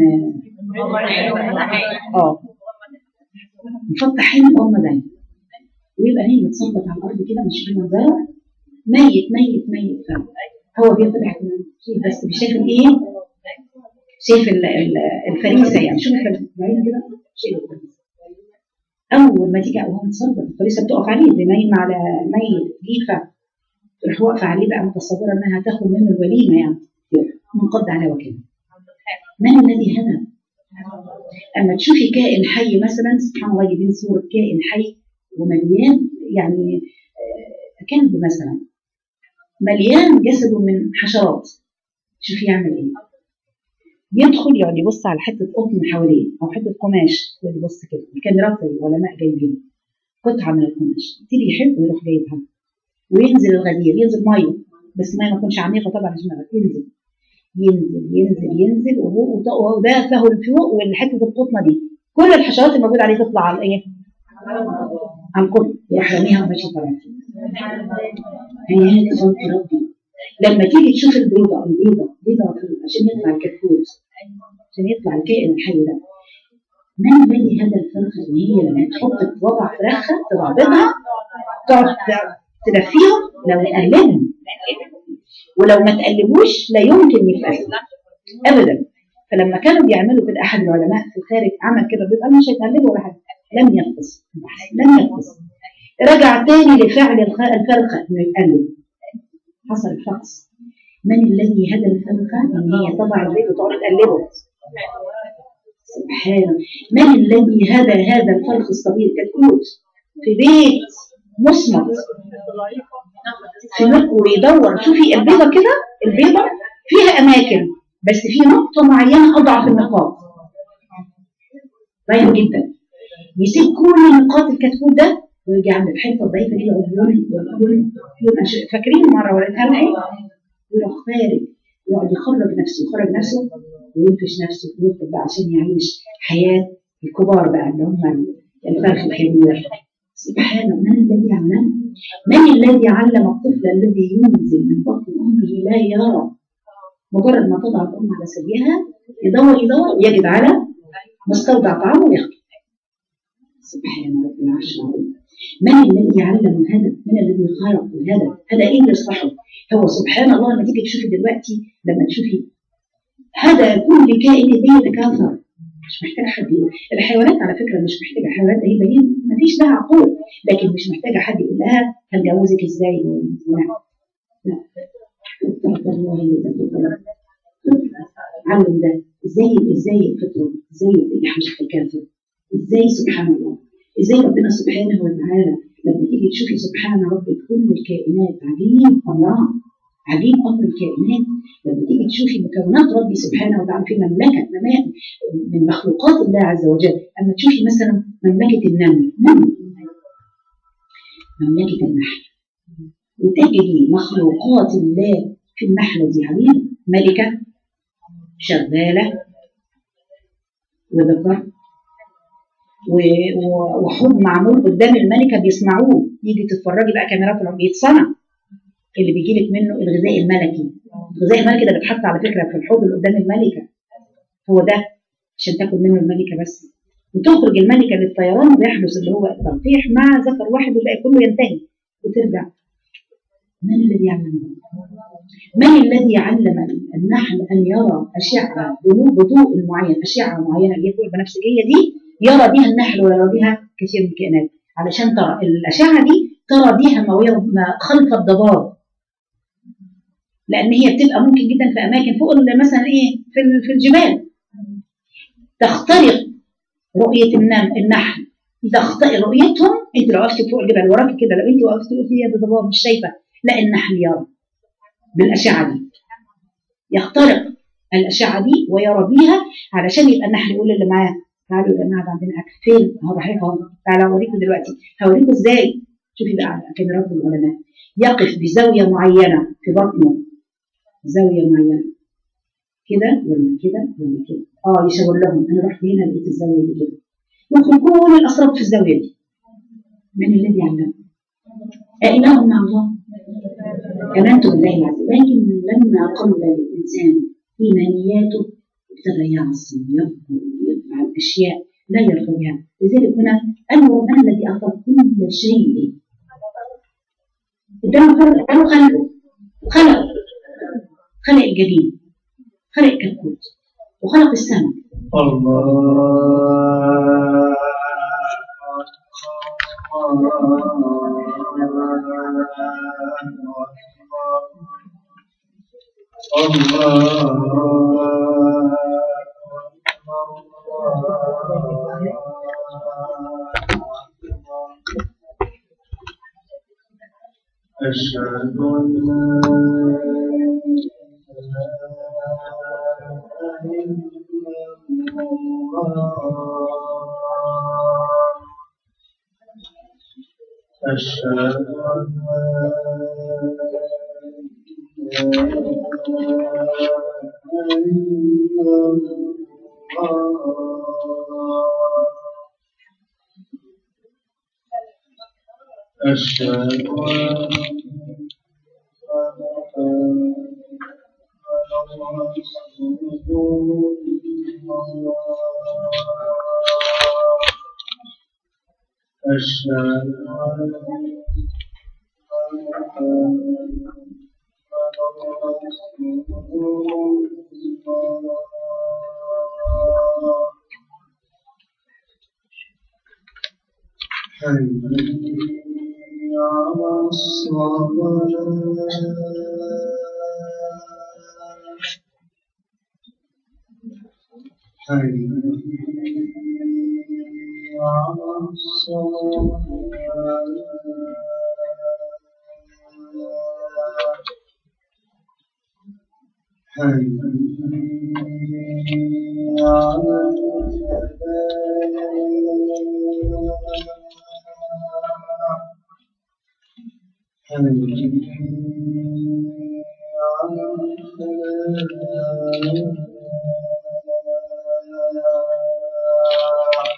اه مفتحين ام ده ويبقى نايم متثبت على الارض كده مش في منظره ميت ميت ميت فعلا هو بيفتح بس شايف الايه؟ شايف الفريسه يعني شوف الفريسه كده شايف الفريسه اول ما تيجي وهو متصدر الفريسه بتقف عليه زي نايم على ميت جيفه تروح واقفه عليه بقى متصوره انها تاخد منه الوليمه يعني منقض على وكيله من الذي هدى؟ اما تشوفي كائن حي مثلا سبحان الله جايبين صوره كائن حي ومليان يعني كلب مثلا مليان جسده من حشرات شوفي يعمل ايه يدخل يقعد يبص على حته قطن حواليه او حته قماش يقعد يبص كده الكاميرات العلماء جايبين قطعه من القماش يبتدي يحب ويروح جايبها وينزل الغدير ينزل ميه بس ميه ما تكونش عميقه طبعا عشان ينزل ينزل ينزل ينزل وهو ده له الفوق والحته القطنه دي كل الحشرات الموجوده عليه تطلع على ايه؟ على القطن يروح راميها وماشي طالع هي هذه خلق ربي لما تيجي تشوف البيضه البيضه بيضه عشان يطلع الكتكوت عشان يطلع الكائن الحي ده من الذي هدى الفرخه ان هي لما تحط وضع فراخها تضع بيضها تقعد تلفيهم لو نقلبهم ولو ما تقلبوش لا يمكن يفقسوا ابدا فلما كانوا بيعملوا كده احد العلماء في الخارج عمل كده البيض قال مش هيتقلبوا ولا حاجه لم يفقس لم يفقس رجع تاني لفعل الفرخه انه يتقلب حصل الفقس من الذي هدى الفرخه ان هي تضع البيض وتقعد تقلبه سبحانه من الذي هدى هذا الفرخ الصغير كتكوت في بيت مصمت في ويدور شوفي البيضه كده البيضه فيها اماكن بس في نقطه معينه اضعف النقاط ضعيف جدا يسيب كل نقاط الكتكوت ده ويجي عند الحته الضعيفه دي يقعد يقول فاكرين مره وريتها لنا ايه؟ يروح خارج يقعد يخرج نفسه يخرج نفسه وينفش نفسه ويطلب بقى عشان يعيش حياه الكبار بقى اللي هم الفرخ الكبير سبحانه من الذي علم؟ من الذي علم الطفل الذي ينزل من بطن امه لا يرى مجرد ما تضع الأم على ثديها يدور يدور ويجد على مستودع طعامه وياخده سبحان رب العرش العظيم من الذي علم هذا؟ من الذي خلق هذا؟ هذا ايه اللي يصلحه؟ هو سبحان الله لما تيجي تشوفي دلوقتي لما تشوفي هذا كل كائن بيتكاثر مش محتاجه حد يقول الحيوانات على فكره مش محتاجه الحيوانات هي هي ما فيش لها عقول لكن مش محتاجه حد يقول لها هتجوزك ازاي لا لا اتقى الله اللي تتقى علم ده ازاي ازاي الفطره ازاي يحمل التكاثر ازاي سبحان الله ازاي ربنا سبحانه وتعالى لما تيجي تشوفي سبحان ربك كل الكائنات عجيب امرها عجيب امر الكائنات لما تيجي تشوفي مكونات ربي سبحانه وتعالى في مملكه من مخلوقات الله عز وجل اما تشوفي مثلا مملكه النمل نمل مملكه النحل وتجري مخلوقات الله في النحله دي عجيب ملكه شغاله وذكر وحوض معمول قدام الملكه بيسمعوه يجي تتفرجي بقى كاميرات العمر بيتصنع اللي بيجي لك منه الغذاء الملكي الغذاء الملكي ده بيتحط على فكره في الحوض اللي قدام الملكه هو ده عشان تاكل منه الملكه بس وتخرج الملكه للطيران ويحدث اللي هو التلقيح مع ذكر واحد والباقي كله ينتهي وترجع من الذي يعلم من الذي علم النحل ان يرى اشعه بضوء معين اشعه معينه اللي هي فوق البنفسجيه دي يرى بها النحل ويرى بها كثير من الكائنات علشان ترى الاشعه دي ترى بها ما خلف الضباب لان هي بتبقى ممكن جدا في اماكن فوق مثلا ايه في في الجبال تخترق رؤيه النحل اذا اخترق رؤيتهم انت لو وقفتي فوق الجبل وراكي كده لو انت وقفتي قلتي يا ده ضباب مش شايفه لا النحل يرى بالاشعه دي يخترق الاشعه دي ويرى بيها علشان يبقى النحل يقول اللي معاه تعالوا يا جماعه ده عندنا اكل فين؟ اهو رايحين اهو تعالوا اوريكم دلوقتي هوريكم ازاي شوفي بقى على كاميرات العلماء يقف بزاويه معينه في بطنه زاويه معينه كده ولا كده ولا كده اه يشاور لهم انا رحت هنا لقيت الزاويه دي كده يدخل كل الاسرار في الزاويه دي من الذي علم أإله مع الله آمنت بالله العزيز لكن لما قل الإنسان إيمانياته ابتدى يعصي ويكفر ويفعل أشياء لا يرضى بها لذلك هنا أن ربنا الذي أعطى كل شيء قدامه قالوا خلقه خلق خلق الجبين خلق كتكوت وخلق السمك الله أشهد أن لا إله إلا الله أشهد أن لا إله إلا الله أشهد أن محمدا رسول الله أشهد أن حي على الصلاة حي على الصلاة حي على الفلاح حي على الفلاح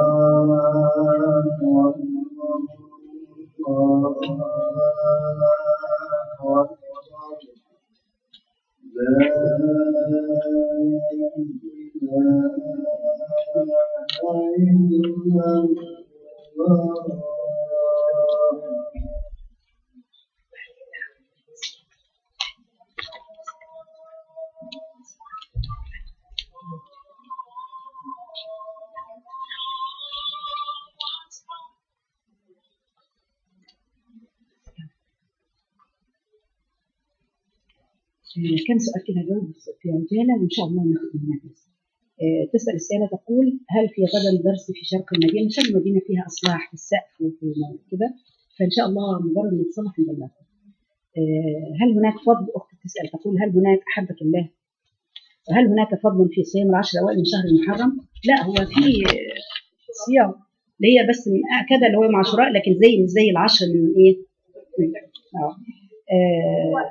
الله أكبر الله آه، كم سؤال كده جاوب في عجاله وان شاء الله ناخد منها درس. آه، تسال السائله تقول هل في غدا درس في شرق المدينه؟ شرق المدينه فيها اصلاح في السقف وفي كده فان شاء الله مجرد ما يتصلح نبلغكم. آه، هل هناك فضل اخت تسال تقول هل هناك احبك الله هل هناك فضل في صيام العشر الاوائل من شهر المحرم؟ لا هو في آه، صيام اللي هي بس من كده اللي هو مع عاشوراء لكن زي مش زي العشر من ايه؟ آه. آه،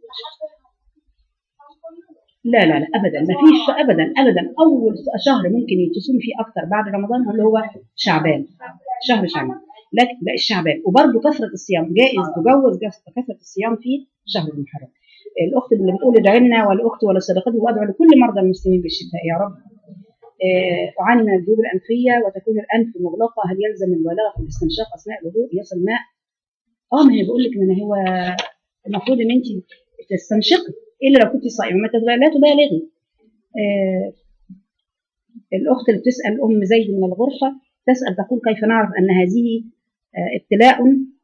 لا لا لا ابدا ما فيش ابدا ابدا اول شهر ممكن تصوم فيه اكتر بعد رمضان اللي هو شعبان شهر شعبان لكن لا الشعبان وبرده كثره الصيام جائز تجوز جس- كثره الصيام في شهر المحرم الاخت اللي بتقول ادعي لنا والاخت ولا صديقتي وادعو لكل مرضى المسلمين بالشفاء يا رب آه، اعاني من الجيوب الانفيه وتكون الانف مغلقه هل يلزم البلاغه في الاستنشاق اثناء الوضوء يصل ماء اه ما هي بقول لك ما هو المفروض ان انت تستنشقي الا لو كنت صائمه ما تبالغ- لا تبالغي آه الاخت اللي بتسال ام زيد من الغرفه تسال تقول كيف نعرف ان هذه آه ابتلاء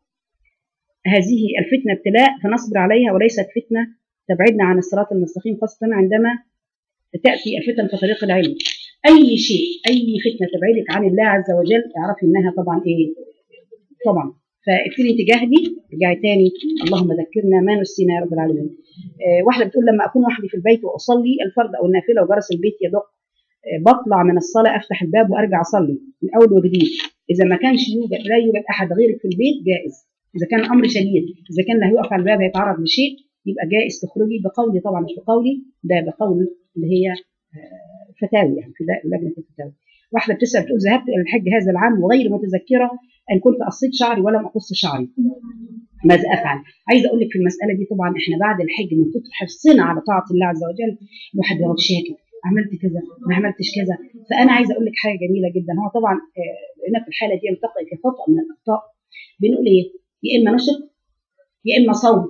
هذه الفتنه ابتلاء فنصبر عليها وليست فتنه تبعدنا عن الصراط المستقيم خاصه عندما تاتي الفتن في طريق العلم اي شيء اي فتنه تبعدك عن الله عز وجل اعرفي انها طبعا ايه طبعا فابتدي تجاهدي رجعي تاني اللهم ذكرنا ما نسينا يا رب العالمين آه، واحده بتقول لما اكون وحدي في البيت واصلي الفرض او النافله وجرس البيت يدق آه، بطلع من الصلاه افتح الباب وارجع اصلي من اول وجديد اذا ما كانش يوجد لا يوجد احد غيرك في البيت جائز اذا كان الامر شديد اذا كان لا هيقف على الباب هيتعرض لشيء يبقى جائز تخرجي بقولي طبعا مش بقولي ده بقول اللي هي آه، فتاوي يعني في دا- لجنه الفتاوي واحده بتسال بتقول ذهبت الى الحج هذا العام وغير متذكره ان كنت قصيت شعري ولم اقص شعري ماذا افعل؟ عايزه اقول لك في المساله دي طبعا احنا بعد الحج من كتر حرصنا على طاعه الله عز وجل الواحد يقعد شاكك عملت كذا ما عملتش كذا فانا عايزه اقول لك حاجه جميله جدا هو طبعا آه، هنا في الحاله دي ينتقل في خطا من الاخطاء بنقول ايه؟ يا اما نشط يا اما صوم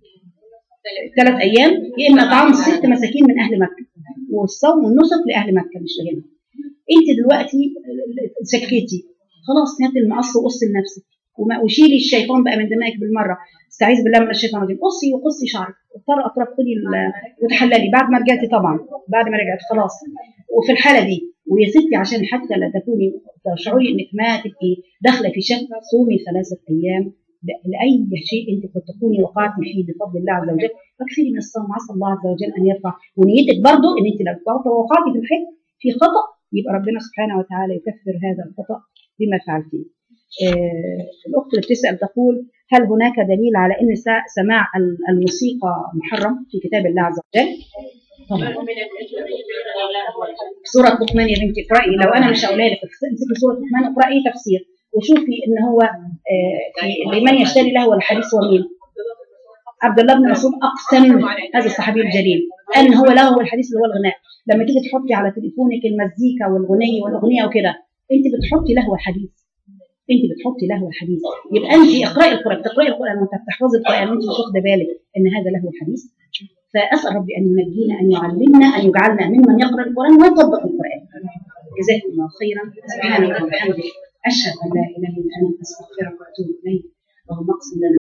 ثلاث ايام يا اما طعام ست مساكين من اهل مكه والصوم والنسك لاهل مكه مش لهنا انت دلوقتي سكتي خلاص هات المقص وقص لنفسك وما وشيلي الشيطان بقى من دماغك بالمره استعيذ بالله من الشيطان الرجيم قصي وقصي شعرك اضطر اطراف خدي ال- وتحللي بعد ما رجعتي طبعا بعد ما رجعت خلاص وفي الحاله دي ويا ستي عشان حتى لا تكوني تشعري انك ما تبقي داخله في شك صومي ثلاثه ايام ل- لاي شيء انت قد تكوني وقعتي فيه بفضل الله عز وجل فاكثري من الصوم عسى الله عز وجل ان يرفع ونيتك برضه ان انت لو وقعتي في الحج في خطا يبقى ربنا سبحانه وتعالى يكفر هذا الخطا بما فعلتيه. آه، الاخت اللي بتسال تقول هل هناك دليل على ان سا- سماع ال- الموسيقى محرم في كتاب الله عز وجل؟ طبعا سورة لقمان يا بنتي اقرأي لو أنا مش هقولها لك امسكي سورة لقمان اقرأي تفسير وشوفي إن هو آه، في لمن يشتري له الحديث ومين؟ عبد الله بن مسعود أقسم هذا الصحابي الجليل أن هو له الحديث اللي هو الغناء لما تيجي تحطي على تليفونك المزيكا والغنية والأغنية وكده أنت بتحطي له الحديث انت بتحطي له الحديث يبقى انت اقراي القران تقراي القران وانت بتحفظي القران وانت مش واخده بالك ان هذا له الحديث فاسال ربي ان ينجينا ان يعلمنا ان يجعلنا ممن يقرا القران ويطبق القران جزاكم الله خيرا سبحانك وبحمدك اشهد ان لا اله الا انت استغفرك واتوب اليك اللهم اقسم لنا